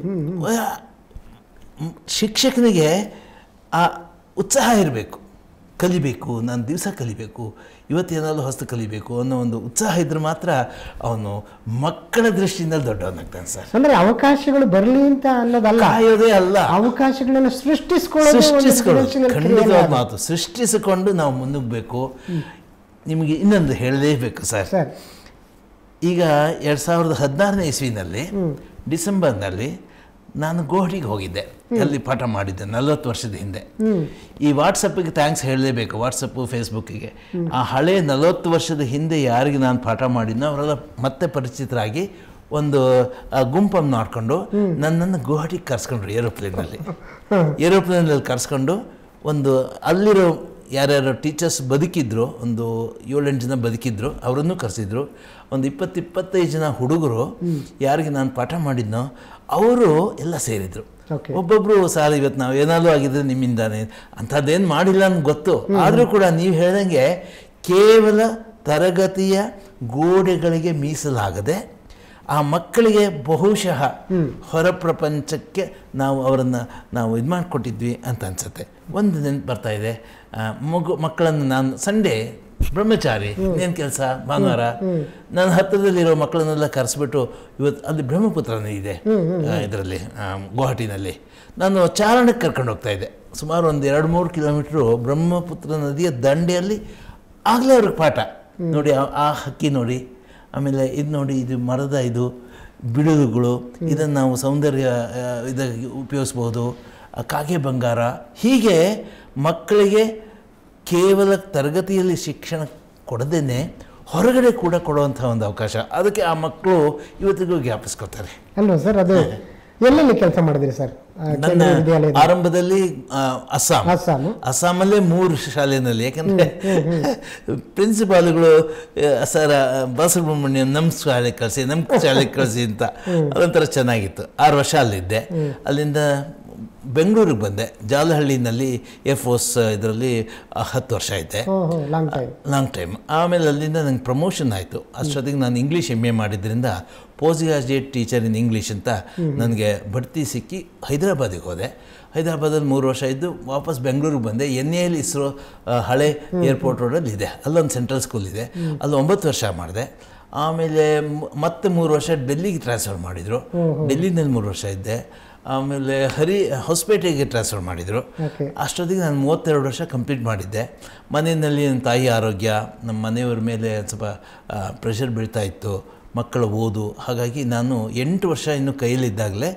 ವ- ಮ್- ಶಿಕ್ಷಕನಿಗೆ ಆ ಉತ್ಸಾಹ ಇರಬೇಕು ಕಲಿಬೇಕು ನಾನು ದಿವಸ ಕಲಿಬೇಕು ಇವತ್ತೇನಾದರೂ ಹೊಸ್ತು ಕಲಿಬೇಕು ಅನ್ನೋ ಒಂದು ಉತ್ಸಾಹ ಇದ್ರೆ ಮಾತ್ರ ಅವನು ಮಕ್ಕಳ ದೃಷ್ಟಿಯಿಂದ ದೊಡ್ಡವನಾಗ್ತಾನೆ ಸರ್ ಅಂದ್ರೆ ಅವಕಾಶಗಳು ಬರಲಿ ಅಂತ ಅನ್ನೋದಲ್ಲ ಕಾಯೋದೇ ಅಲ್ಲ ಅವಕಾಶಗಳನ್ನು ಸೃಷ್ಟಿಸ್ಕೊಳ್ಳೋದೇ ಒಂದು ಸೃಷ್ಟಿಸ್ಕೊಳ್ಳೋದು ಸೃಜನಶೀಲ ಖಂಡಿತವಾದ ಕ್ರಿಯೆ ಮಾತು ಸೃಷ್ಟಿಸಿಕೊಂಡು ನಾವು ಮುನ್ನುಗ್ಗಬೇಕು ನಿಮಗೆ ಇನ್ನೊಂದು ಹೇಳಲೇಬೇಕು ಸರ್ ಸರ್ ಈಗ ಎರಡು ಸಾವಿರದ ಹದಿನಾರನೇ ಇಸ್ವಿನಲ್ಲಿ ಡಿಸೆಂಬರ್ನಲ್ಲಿ ನಾನು ಗೋಹಟಿಗೆ ಹೋಗಿದ್ದೆ ಅಲ್ಲಿ ಪಾಠ ಮಾಡಿದ್ದೆ ನಲವತ್ತು ವರ್ಷದ ಹಿಂದೆ ಈ ವಾಟ್ಸಪ್ಪಿಗೆ ಥ್ಯಾಂಕ್ಸ್ ಹೇಳಲೇಬೇಕು ವಾಟ್ಸಪ್ಪು ಫೇಸ್ಬುಕ್ಕಿಗೆ ಆ ಹಳೆ ನಲವತ್ತು ವರ್ಷದ ಹಿಂದೆ ಯಾರಿಗೆ ನಾನು ಪಾಠ ಮಾಡಿದ್ನೋ ಅವರೆಲ್ಲ ಮತ್ತೆ ಪರಿಚಿತರಾಗಿ ಒಂದು ಆ, ಗುಂಪನ್ನು ಮಾಡಿಕೊಂಡು ನನ್ನನ್ನು ಗುವಾಹಟಿಗೆ ಕರ್ಸ್ಕೊಂಡ್ರು ಏರೋಪ್ಲೇನಲ್ಲಿ ಏರೋಪ್ಲೇನಲ್ಲಿ ಕರ್ಸ್ಕೊಂಡು ಒಂದು ಅಲ್ಲಿರೋ ಯಾರ್ಯಾರು ಟೀಚರ್ಸ್ ಬದುಕಿದ್ರು ಒಂದು ಏಳೆಂಟು ಜನ ಬದುಕಿದ್ರು ಅವರನ್ನು ಕರೆಸಿದ್ರು ಒಂದು ಇಪ್ಪತ್ತು ಇಪ್ಪತ್ತೈದು ಜನ ಹುಡುಗರು ಯಾರಿಗೆ ನಾನು ಪಾಠ ಮಾಡಿದ್ನೋ ಅವರು ಎಲ್ಲ ಸೇರಿದ್ರು Okay. ಒಬ್ಬೊಬ್ರು ಸಾರ್ ಇವತ್ತು ನಾವು ಏನಾದರೂ ಆಗಿದ್ರೆ ನಿಮ್ಮಿಂದಾನೆ ಅಂಥದ್ದೇನು ಮಾಡಿಲ್ಲ ಅಂತ ಗೊತ್ತು ಆದರೂ ಕೂಡ ನೀವು ಹೇಳ್ದಂಗೆ ಕೇವಲ ತರಗತಿಯ ಗೋಡೆಗಳಿಗೆ ಮೀಸಲಾಗದೆ ಆ ಮಕ್ಕಳಿಗೆ ಬಹುಶಃ ಹೊರ ಪ್ರಪಂಚಕ್ಕೆ ನಾವು ಅವರನ್ನು ನಾವು ಇದು ಮಾಡಿಕೊಟ್ಟಿದ್ವಿ ಅಂತ ಅನ್ಸುತ್ತೆ ಒಂದು ನೆನಪು ಬರ್ತಾ ಇದೆ ಆ, ಮಗು ಮಕ್ಕಳನ್ನು ನಾನು ಸಂಡೇ ಬ್ರಹ್ಮಚಾರಿ ಏನು ಕೆಲಸ ಭಾನುವಾರ ನನ್ನ ಹತ್ತಿರದಲ್ಲಿರೋ ಮಕ್ಕಳನ್ನೆಲ್ಲ ಕರೆಸ್ಬಿಟ್ಟು ಇವತ್ತು ಅಲ್ಲಿ ಬ್ರಹ್ಮಪುತ್ರ ನದಿ ಇದೆ ಇದರಲ್ಲಿ ಗುವಾಹಟಿನಲ್ಲಿ ನಾನು ಚಾರಣಕ್ಕೆ ಕರ್ಕೊಂಡು ಹೋಗ್ತಾ ಇದ್ದೆ ಸುಮಾರು ಒಂದು ಎರಡು ಮೂರು ಕಿಲೋಮೀಟ್ರು ಬ್ರಹ್ಮಪುತ್ರ ನದಿಯ ದಂಡೆಯಲ್ಲಿ ಆಗಲೇ ಅವ್ರಿಗೆ ಪಾಠ ನೋಡಿ ಆ- ಆ ಹಕ್ಕಿ ನೋಡಿ ಆಮೇಲೆ ಇದು ನೋಡಿ ಇದು ಮರದ ಇದು ಬಿಡುಗುಗಳು ಇದನ್ನು ನಾವು ಸೌಂದರ್ಯ ಆ, ಇದಾಗಿ ಉಪಯೋಗಿಸ್ಬೋದು ಆ ಕಾಗೆ ಬಂಗಾರ ಹೀಗೆ ಮಕ್ಕಳಿಗೆ ಕೇವಲ ತರಗತಿಯಲ್ಲಿ ಶಿಕ್ಷಣ ಕೊಡದೇನೆ ಹೊರಗಡೆ ಕೂಡ ಕೊಡುವಂಥ ಒಂದು ಅವಕಾಶ ಅದಕ್ಕೆ ಆ ಮಕ್ಕಳು ಇವತ್ತಿಗೂ ಜ್ಞಾಪಿಸ್ಕೊತಾರೆ ಅಲ್ವಾ ಸರ್ ಅದು ಎಲ್ಲೆಲ್ಲಿ ಕೆಲಸ ಮಾಡಿದ್ರಿ ಸರ್ ಆ, ನನ್ನ ಕೇಂದ್ರೀಯ ವಿದ್ಯಾಲಯದ ಆರಂಭದಲ್ಲಿ ಆ, ಅಸ್ಸಾಂ ಅಸ್ಸಾಮು ಅಸ್ಸಾಮಲ್ಲೇ ಮೂರು ಶಾಲೆಯಲ್ಲಿ ಯಾಕಂದರೆ ಪ್ರಿನ್ಸಿಪಾಲ್ಗಳು ಸರ್ ಬಾಲಸುಬ್ರಹ್ಮಣ್ಯ ನಮ್ಮ ಶಾಲೆಗೆ ಕಳಿಸಿ ನಮ್ಮ ಶಾಲೆಗೆ ಕಳಿಸಿ ಅಂತ ಅದೊಂಥರ ಚೆನ್ನಾಗಿತ್ತು ಆರು ವರ್ಷ ಅಲ್ಲಿದ್ದೆ ಅಲ್ಲಿಂದ ಬೆಂಗಳೂರಿಗೆ ಬಂದೆ ಜಾಲಹಳ್ಳಿನಲ್ಲಿ ಏರ್ ಫೋರ್ಸ್ ಇದರಲ್ಲಿ ಹತ್ತು ವರ್ಷ ಇದ್ದೆ ಹ್ಞೂ ಹ್ಞೂ ಲಾಂಗ್ ಟೈಮ್ ಲಾಂಗ್ ಟೈಮ್ ಆಮೇಲೆ ಅಲ್ಲಿಂದ ನಂಗೆ ಪ್ರಮೋಷನ್ ಆಯಿತು ಅಷ್ಟೊತ್ತಿಗೆ ನಾನು ಇಂಗ್ಲೀಷ್ ಎಮ್ ಎ ಮಾಡಿದ್ರಿಂದ post graduate teacher in English ಅಂತ ನನಗೆ ಬಡ್ತಿ ಸಿಕ್ಕಿ ಹೈದರಾಬಾದಿಗೆ ಹೋದೆ ಹೈದರಾಬಾದಲ್ಲಿ ಮೂರು ವರ್ಷ ಇದ್ದು ವಾಪಸ್ ಬೆಂಗಳೂರಿಗೆ ಬಂದೆ ಎನ್ ಎಲ್ ಇಸ್ರೋ ಆ, ಹಳೆ ಏರ್ಪೋರ್ಟ್ ರೋಡಲ್ಲಿ ಇದೆ ಅಲ್ಲೊಂದು ಸೆಂಟ್ರಲ್ ಸ್ಕೂಲ್ ಇದೆ ಅಲ್ಲಿ ಒಂಬತ್ತು ವರ್ಷ ಮಾಡಿದೆ ಆಮೇಲೆ ಮ್- ಮತ್ತೆ ಮೂರು ವರ್ಷ ಡೆಲ್ಲಿಗೆ ಟ್ರಾನ್ಸ್ಫರ್ ಮಾಡಿದರು ಡೆಲ್ಲಿನಲ್ಲಿ ಮೂರು ವರ್ಷ ಇದ್ದೆ ಆಮೇಲೆ ಹರಿ ಹೊಸಪೇಟೆಗೆ ಟ್ರಾನ್ಸ್ಫರ್ ಮಾಡಿದರು ಓಕೆ ಅಷ್ಟೊತ್ತಿಗೆ ನಾನು ಮೂವತ್ತೆರಡು ವರ್ಷ ಕಂಪ್ಲೀಟ್ ಮಾಡಿದ್ದೆ ಮನೆಯಲ್ಲಿ ನನ್ನ ತಾಯಿ ಆರೋಗ್ಯ ನಮ್ಮ ಮನೆಯವ್ರ ಮೇಲೆ ಒಂದ್ ಸ್ವಲ್ಪ ಪ್ರೆಷರ್ ಬೀಳ್ತಾ ಇತ್ತು ಮಕ್ಕಳ ಓದು ಹಾಗಾಗಿ ನಾನು ಎಂಟು ವರ್ಷ ಇನ್ನು ಕೈಯಲ್ಲಿದ್ದಾಗಲೇ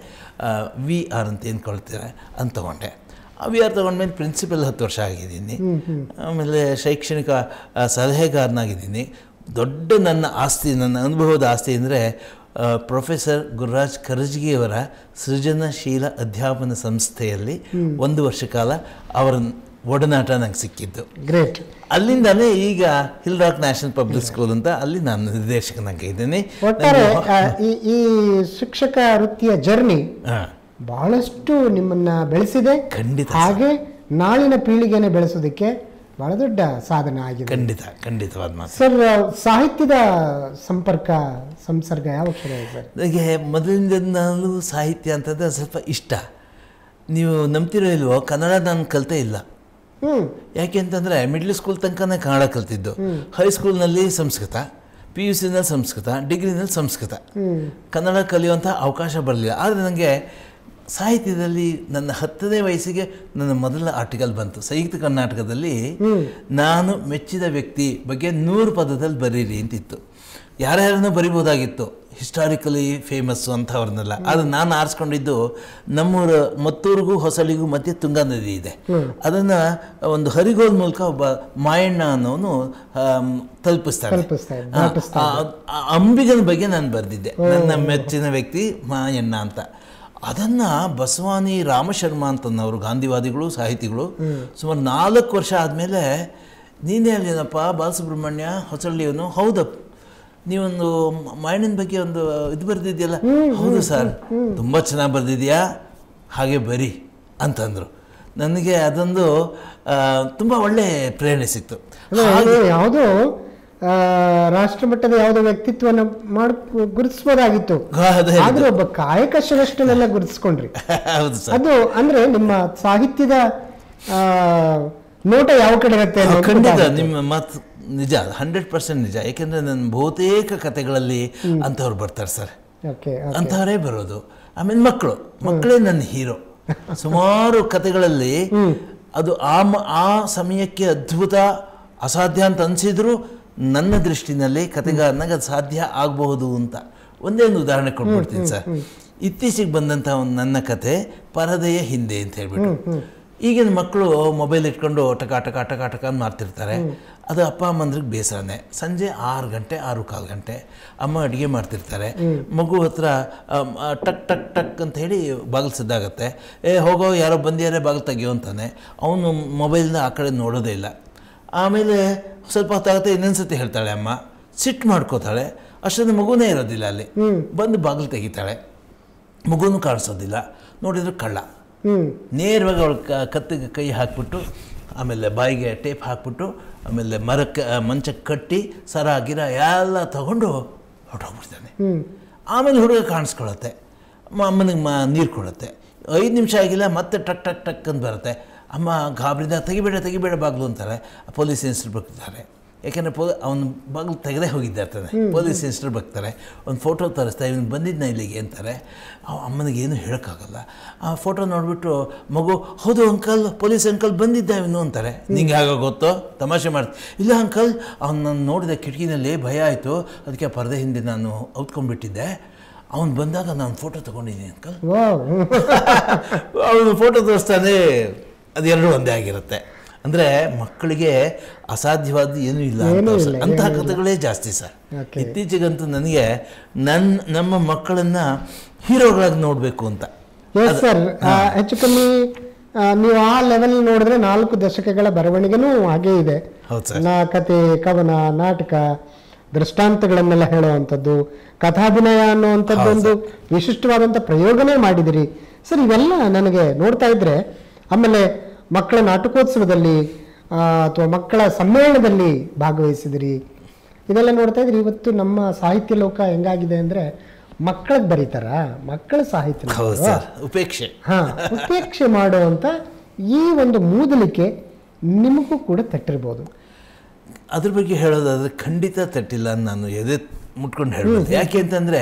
ವಿ ಆರ್ ಅಂತ ಏನು ಕೊಳ್ತಾರೆ ಅಂತ ತೊಗೊಂಡೆ ಆ ವಿ ಆರ್ ತೊಗೊಂಡ್ಮೇಲೆ ಪ್ರಿನ್ಸಿಪಲ್ ಹತ್ತು ವರ್ಷ ಆಗಿದ್ದೀನಿ ಆಮೇಲೆ ಶೈಕ್ಷಣಿಕ ಆ, ಸಲಹೆಗಾರನಾಗಿದ್ದೀನಿ ದೊಡ್ಡ ನನ್ನ ಆಸ್ತಿ ನನ್ನ ಅನುಭವದ ಆಸ್ತಿ ಅಂದರೆ ಪ್ರೊಫೆಸರ್ ಗುರುರಾಜ್ ಕರಜ್ಗಿಯವರ ಸೃಜನಶೀಲ ಅಧ್ಯಾಪನ ಸಂಸ್ಥೆಯಲ್ಲಿ ಒಂದು ವರ್ಷ ಕಾಲ ಅವರ ಒಡನಾಟ ನಂಗೆ ಸಿಕ್ಕಿದ್ದು ಗ್ರೇಟ್ ಅಲ್ಲಿಂದಲೇ ಈಗ Hill Rock National Public School ಅಂತ ಅಲ್ಲಿ ನಾನು ನಿರ್ದೇಶಕನಾಗಿ ಇದ್ದೀನಿ ಒಟ್ಟಾರೆ ಆ, ಈ ಈ ಶಿಕ್ಷಕ ವೃತ್ತಿಯ ಜರ್ನಿ ಹಾಂ ಬಹಳಷ್ಟು ನಿಮ್ಮನ್ನ ಬೆಳೆಸಿದೆ ಖಂಡಿತ ಹಾಗೆ ನಾಳಿನ ಪೀಳಿಗೆನ ಬೆಳೆಸೋದಕ್ಕೆ ಬಹಳ ದೊಡ್ಡ ಸಾಧನೆ ಆಗಿದೆ ಖಂಡಿತ ಖಂಡಿತವಾದ ಮಾತು ಸರ್ ಸಾಹಿತ್ಯದ ಸಂಪರ್ಕ ಸಂಸರ್ಗ ಯಾವಾಗ ಶುರು ಆಯ್ತು ಸರ್ ನನಗೆ ಮೊದಲಿನಿಂದಲೂ ಸಾಹಿತ್ಯ ಅಂತಂದರೆ ಸ್ವಲ್ಪ ಇಷ್ಟ ನೀವು ನಂಬ್ತಿರೋ ಇಲ್ವೋ ಕನ್ನಡ ನಾನು ಕಲಿತೇ ಇಲ್ಲ ಹ್ಮ್ ಯಾಕೆ ಅಂತಂದರೆ ಮಿಡ್ಲ್ ಸ್ಕೂಲ್ ತನಕನೇ ಕನ್ನಡ ಕಲ್ತಿದ್ದು ಹೈಸ್ಕೂಲ್ನಲ್ಲಿ ಸಂಸ್ಕೃತ ಪಿ ಯು ಸಿನಲ್ಲಿ ಸಂಸ್ಕೃತ ಡಿಗ್ರಿನಲ್ಲಿ ಸಂಸ್ಕೃತ ಹ್ಮ್ ಕನ್ನಡ ಕಲಿಯುವಂಥ ಅವಕಾಶ ಬರಲಿಲ್ಲ ಆದರೆ ನನಗೆ ಸಾಹಿತ್ಯದಲ್ಲಿ ನನ್ನ ಹತ್ತನೇ ವಯಸ್ಸಿಗೆ ನನ್ನ ಮೊದಲ ಆರ್ಟಿಕಲ್ ಬಂತು ಸಂಯುಕ್ತ ಕರ್ನಾಟಕದಲ್ಲಿ ನಾನು ಮೆಚ್ಚಿದ ವ್ಯಕ್ತಿ ಬಗ್ಗೆ ನೂರು ಪದದಲ್ಲಿ ಬರೀರಿ ಅಂತಿತ್ತು ಯಾರ್ಯಾರನ್ನೂ ಬರಿಬೋದಾಗಿತ್ತು ಹಿಸ್ಟಾರಿಕಲಿ ಫೇಮಸ್ಸು ಅಂಥವ್ರನ್ನೆಲ್ಲ ಆದರೆ ನಾನು ಆರಿಸ್ಕೊಂಡಿದ್ದು ನಮ್ಮೂರ ಮತ್ತೂರಿಗೂ ಹೊಸಳಿಗೂ ಮಧ್ಯೆ ತುಂಗಾ ನದಿ ಇದೆ ಅದನ್ನು ಒಂದು ಹರಿಗೋಲ್ ಮೂಲಕ ಒಬ್ಬ ಮಾಯಣ್ಣ ಅನ್ನೋನು ಆಮ್, ತಲುಪಿಸ್ತಾನೆ ತಲುಪಿಸ್ತಾ ಇದ್ದ, ಆ, ದಾಟಿಸ್ತಾ ಆ- ಆ ಅಂಬಿಗನ ಬಗ್ಗೆ ನಾನು ಬರೆದಿದ್ದೆ ನನ್ನ ಮೆಚ್ಚಿನ ವ್ಯಕ್ತಿ ಮಾಯಣ್ಣ ಅಂತ ಅದನ್ನು ಬಸವಾನಿ ರಾಮಶರ್ಮ ಅಂತನವರು ಗಾಂಧಿವಾದಿಗಳು ಸಾಹಿತಿಗಳು ಸುಮಾರು ನಾಲ್ಕು ವರ್ಷ ಆದಮೇಲೆ ನೀನೇ ಅಲ್ಲೇನಪ್ಪ ಬಾಲಸುಬ್ರಹ್ಮಣ್ಯ ಹೊಸಳ್ಳಿಯವನು ಹೌದಪ್ಪ ನೀವೊಂದು ಮಾಯಣ್ಣನ ಬಗ್ಗೆ ಒಂದು ಇದು ಬರೆದಿದ್ಯಲ್ಲ ಹೌದು ಸರ್ ತುಂಬ ಚೆನ್ನಾಗಿ ಬರೆದಿದ್ಯಾ ಹಾಗೆ ಬರಿ ಅಂತಂದರು ನನಗೆ ಅದೊಂದು ತುಂಬ ಒಳ್ಳೆ ಪ್ರೇರಣೆ ಸಿಕ್ತು ಅಂದ್ರೆ ಇದು ಯಾವುದೋ ಆ, ರಾಷ್ಟ್ರ ಮಟ್ಟದ ಯಾವುದೋ ವ್ಯಕ್ತಿತ್ವನ ಮಾಡ್ ಗುರುತಿಸ್ಬೋದಾಗಿತ್ತು ಅದೇ ಆದ್ರೆ ಒಬ್ಬ ಕಾಯಕ ಶ್ರೇಷ್ಠನೆಲ್ಲ ಗುರುತಿಸ್ಕೊಂಡ್ರಿ ಹೌದು ಸರ್ ಅದು ಅಂದ್ರೆ ನಿಮ್ಮ ಸಾಹಿತ್ಯದ ಆ, ನೋಟ ಯಾವ ಕಡೆ ಇರುತ್ತೆ ಅನ್ನೋದು ಖಂಡಿತ ಗೊತ್ತಾಗುತ್ತೆ. ನಿಮ್ಮ ಮಾತು ನಿಜ ಹಂಡ್ರೆಡ್ ಪರ್ಸೆಂಟ್ ನಿಜ ಯಾಕೆಂದರೆ ನನ್ನ ಬಹುತೇಕ ಕತೆಗಳಲ್ಲಿ ಅಂಥವ್ರು ಬರ್ತಾರೆ ಸರ್ ಓಕೆ ಅಂಥವರೇ ಬರೋದು ಆಮೇಲೆ ಮಕ್ಕಳು ಮಕ್ಕಳೇ ನನ್ನ ಹೀರೋ ಸುಮಾರು ಕತೆಗಳಲ್ಲಿ ಅದು ಆ ಮ- ಆ ಸಮಯಕ್ಕೆ ಅದ್ಭುತ ಅಸಾಧ್ಯ ಅಂತ ಅನಿಸಿದ್ರು ನನ್ನ ದೃಷ್ಟಿನಲ್ಲಿ ಕತೆಗಾರನಾಗ ಅದು ಸಾಧ್ಯ ಆಗಬಹುದು ಅಂತ ಒಂದೇ ಒಂದು ಉದಾಹರಣೆ ಕೊಟ್ಬಿಡ್ತೀನಿ ಸರ್ ಇತ್ತೀಚೆಗೆ ಬಂದಂಥ ಒಂದು ನನ್ನ ಕತೆ ಪರದೆಯ ಹಿಂದೆ ಅಂತ ಹೇಳ್ಬಿಟ್ಟು ಈಗಿನ ಮಕ್ಕಳು ಮೊಬೈಲ್ ಇಟ್ಕೊಂಡು ಟಕ ಟಕ ಟಕ ಟಕ ಅಂತ ಮಾಡ್ತಿರ್ತಾರೆ ಅದು ಅಪ್ಪ ಅಮ್ಮಂದ್ರಿಗೆ ಬೇಸರನೇ ಸಂಜೆ ಆರು ಗಂಟೆ ಆರು ಕಾಲು ಗಂಟೆ ಅಮ್ಮ ಅಡುಗೆ ಮಾಡ್ತಿರ್ತಾರೆ ಮಗು ಹತ್ರ ಅಮ್, ಆ, ಟಕ್ ಟಕ್ ಟಕ್ ಅಂತ ಹೇಳಿ ಬಾಗಿಲು ಸಿದ್ದಾಗತ್ತೆ ಏ ಹೋಗೋ ಯಾರೋ ಬಂದಿಯಾರೆ ಬಾಗಿಲು ತೆಗಿಯೋ ಅಂತಾನೆ ಅವನು ಮೊಬೈಲ್ನ ಆ ಕಡೆ ನೋಡೋದೇ ಇಲ್ಲ ಆಮೇಲೆ ಸ್ವಲ್ಪ ಹೊತ್ತಾಗುತ್ತೆ ಇನ್ನೊಂದು ಸತಿ ಹೇಳ್ತಾಳೆ ಅಮ್ಮ ಸಿಟ್ಟು ಮಾಡ್ಕೋತಾಳೆ ಅಷ್ಟೊಂದು ಮಗುನೇ ಇರೋದಿಲ್ಲ ಅಲ್ಲಿ ಬಂದು ಬಾಗಿಲು ತೆಗಿತಾಳೆ ಮಗುನೂ ಕಾಣಿಸೋದಿಲ್ಲ ನೋಡಿದ್ರೆ ಕಳ್ಳ ಹ್ಮ್ ನೇರವಾಗಿ ಅವಳ ಕ ಕತ್ತಿಗೆ ಕೈ ಹಾಕ್ಬಿಟ್ಟು ಆಮೇಲೆ ಬಾಯಿಗೆ ಟೇಪ್ ಹಾಕ್ಬಿಟ್ಟು ಆಮೇಲೆ ಮರಕ್ಕೆ ಆ, ಮಂಚಕ್ಕೆ ಕಟ್ಟಿ ಸರ ಗಿರ ಎಲ್ಲ ತಗೊಂಡು ಹೊರಟೋಗ್ಬಿಡ್ತಾನೆ ಹ್ಮ್ ಆಮೇಲೆ ಹುಡುಗ ಕಾಣಿಸ್ಕೊಳತ್ತೆ ಮ- ಅಮ್ಮನಿಗೆ ಮ ನೀರು ಕೊಡುತ್ತೆ ಐದು ನಿಮಿಷ ಆಗಿಲ್ಲ ಮತ್ತೆ ಟಕ್ ಟಕ್ ಟಕ್ ಅಂತ ಬರುತ್ತೆ ಅಮ್ಮ ಗಾಬರಿದ ತೆಗಿಬೇಡ ತೆಗಿಬೇಡ ಬಾಗಿಲು ಅಂತಾರೆ ಪೊಲೀಸ್ ಇನ್ಸ್ಪೆಕ್ಟರ್ ಬರ್ತಾರೆ ಯಾಕೆಂದರೆ ಪೊ ಅವನು ಬಾಗಿಲು ತೆಗೆದೇ ಹೋಗಿದ್ದೆ ಇರ್ತಾನೆ ಪೊಲೀಸ್ ಇನ್ಸ್ಪೆಕ್ಟರ್ ಬರ್ತಾರೆ ಒಂದು ಫೋಟೋ ತರಿಸ್ತಾ ಇವನು ಬಂದಿದ್ನ ಇಲ್ಲಿಗೆ ಅಂತಾರೆ ಅವ ಅಮ್ಮನಿಗೆ ಏನು ಹೇಳೋಕ್ಕಾಗಲ್ಲ ಆ ಫೋಟೋ ನೋಡಿಬಿಟ್ಟು ಮಗು ಹೌದು ಅಂಕಲ್ ಪೊಲೀಸ್ ಅಂಕಲ್ ಬಂದಿದ್ದ ಇವನು ಅಂತಾರೆ ನಿಂಗೆ ಆಗ ಗೊತ್ತೋ ತಮಾಷೆ ಮಾಡ್ತೀನಿ ಇಲ್ಲ ಅಂಕಲ್ ಅವ್ನು ನಾನು ನೋಡಿದೆ ಕಿಟಕಿನಲ್ಲಿ ಭಯ ಆಯಿತು ಅದಕ್ಕೆ ಪರದೆ ಹಿಂದೆ ನಾನು ಔತ್ಕೊಂಡ್ಬಿಟ್ಟಿದ್ದೆ ಅವನು ಬಂದಾಗ ನಾನು ಫೋಟೋ ತೊಗೊಂಡಿದ್ದೀನಿ ಅಂಕಲ್ ವಾವ್ ಅವನು ಫೋಟೋ ತೋರಿಸ್ತಾನೆ ಅದೆರಡು ಒಂದೇ ಆಗಿರುತ್ತೆ ಅಂದರೆ ಮಕ್ಕಳಿಗೆ ಅಸಾಧ್ಯವಾದ ಏನೂ ಇಲ್ಲ ಅಂತ ಏನೂ ಸರ್. ಇಲ್ಲ, ಅಂತಹ ಏನೂ ಇಲ್ಲ. ಕಥೆಗಳೇ ಜಾಸ್ತಿ ಸರ್ Okay. ಇತ್ತೀಚೆಗಂತೂ ನನಗೆ ನನ್ನ ನಮ್ಮ ಮಕ್ಕಳನ್ನ ಹೀರೋಗಳಾಗಿ ನೋಡಬೇಕು ಅಂತ ಎಸ್ ಸರ್ ಹೆಚ್ಚು ಕಮ್ಮಿ ಆ, ನೀವು ಆ ಲೆವೆಲ್ ನೋಡಿದ್ರೆ ನಾಲ್ಕು ದಶಕಗಳ ಬರವಣಿಗೆನೂ ಹಾಗೇ ಇದೆ ಹೌದು ಸರ್ ನಾ ಕತೆ ಕವನ ನಾಟಕ ದೃಷ್ಟಾಂತಗಳನ್ನೆಲ್ಲ ಹೇಳುವಂಥದ್ದು ಕಥಾಭಿನಯ ಅನ್ನುವಂಥದ್ದು ಒಂದು ವಿಶಿಷ್ಟವಾದಂಥ ಪ್ರಯೋಗನೇ ಮಾಡಿದಿರಿ ಸರ್ ಇವೆಲ್ಲ ನನಗೆ ನೋಡ್ತಾ ಇದ್ರೆ ಆಮೇಲೆ ಮಕ್ಕಳ ನಾಟಕೋತ್ಸವದಲ್ಲಿ ಅಥವಾ ಮಕ್ಕಳ ಸಮ್ಮೇಳನದಲ್ಲಿ ಭಾಗವಹಿಸಿದಿರಿ ಇದೆಲ್ಲ ನೋಡ್ತಾ ಇದ್ರೆ ಇವತ್ತು ನಮ್ಮ ಸಾಹಿತ್ಯ ಲೋಕ ಹೆಂಗಾಗಿದೆ ಅಂದ್ರೆ ಮಕ್ಕಳಿಗೆ ಬರೀತಾರ ಮಕ್ಕಳ ಸಾಹಿತ್ಯ ಹೌದು ಲೋಕ. ಸರ್ ಉಪೇಕ್ಷೆ ಹಾ ಉಪೇಕ್ಷೆ ಮಾಡುವಂತ ಈ ಒಂದು ಮೂದಲಿಕೆ ನಿಮಗೂ ಕೂಡ ತಟ್ಟಿರ್ಬೋದು ಅದ್ರ ಬಗ್ಗೆ ಹೇಳೋದಾದ್ರೆ ಖಂಡಿತ ತಟ್ಟಿಲ್ಲ ಅಂತ ನಾನು ಎದೆ ಮುಟ್ಕೊಂಡು ಹೇಳ್ಬೋದು ಯಾಕೆ ಅಂತಂದರೆ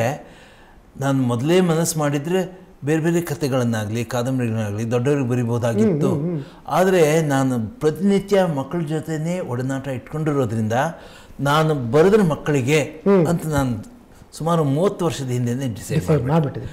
ನಾನು ಮೊದಲೇ ಮನಸ್ಸು ಮಾಡಿದರೆ ಬೇರೆ ಬೇರೆ ಕಥೆಗಳನ್ನಾಗಲಿ ಕಾದಂಬರಿಗಳನ್ನಾಗಲಿ ದೊಡ್ಡವ್ರಿಗೆ ಬರಿಬೋದಾಗಿತ್ತು ಆದರೆ ನಾನು ಪ್ರತಿನಿತ್ಯ ಮಕ್ಕಳ ಜೊತೆನೇ ಒಡನಾಟ ಇಟ್ಕೊಂಡಿರೋದ್ರಿಂದ ನಾನು ಬರೆದ್ರೆ ಮಕ್ಕಳಿಗೆ ಅಂತ ನಾನು ಸುಮಾರು ಮೂವತ್ತು ವರ್ಷದ ಹಿಂದೆನೇ ಡಿಸೈಡ್ ಡಿಸೈಡ್ ಮಾಡಿಬಿಟ್ಟಿದೆ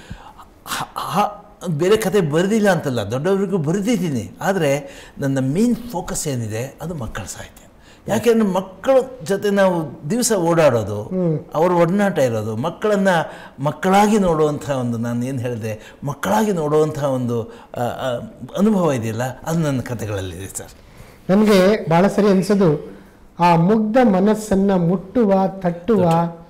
ಹ- ಹ- ಬೇರೆ ಕತೆ ಬರೆದಿಲ್ಲ ಅಂತಲ್ಲ ದೊಡ್ಡವರಿಗೂ ಬರೆದಿದ್ದೀನಿ ಆದರೆ ನನ್ನ ಮೇನ್ ಫೋಕಸ್ ಏನಿದೆ ಅದು ಮಕ್ಕಳ ಸಾಹಿತ್ಯ ಯಾಕೆಂದರೆ ಮಕ್ಕಳ ಜೊತೆ ನಾವು ದಿವಸ ಓಡಾಡೋದು ಅವ್ರ ಒಡನಾಟ ಇರೋದು ಮಕ್ಕಳನ್ನು ಮಕ್ಕಳಾಗಿ ನೋಡುವಂಥ ಒಂದು ನಾನು ಏನು ಹೇಳಿದೆ ಮಕ್ಕಳಾಗಿ ನೋಡುವಂಥ ಒಂದು ಆ, ಆ, ಅನುಭವ ಇದೆಯಲ್ಲ ಅದು ನನ್ನ ಕಥೆಗಳಲ್ಲಿದೆ ಸರ್ ನನಗೆ ಬಹಳ ಸರಿ ಅನ್ಸೋದು ಆ ಮುಗ್ಧ ಮನಸ್ಸನ್ನ ಮುಟ್ಟುವ ತಟ್ಟುವ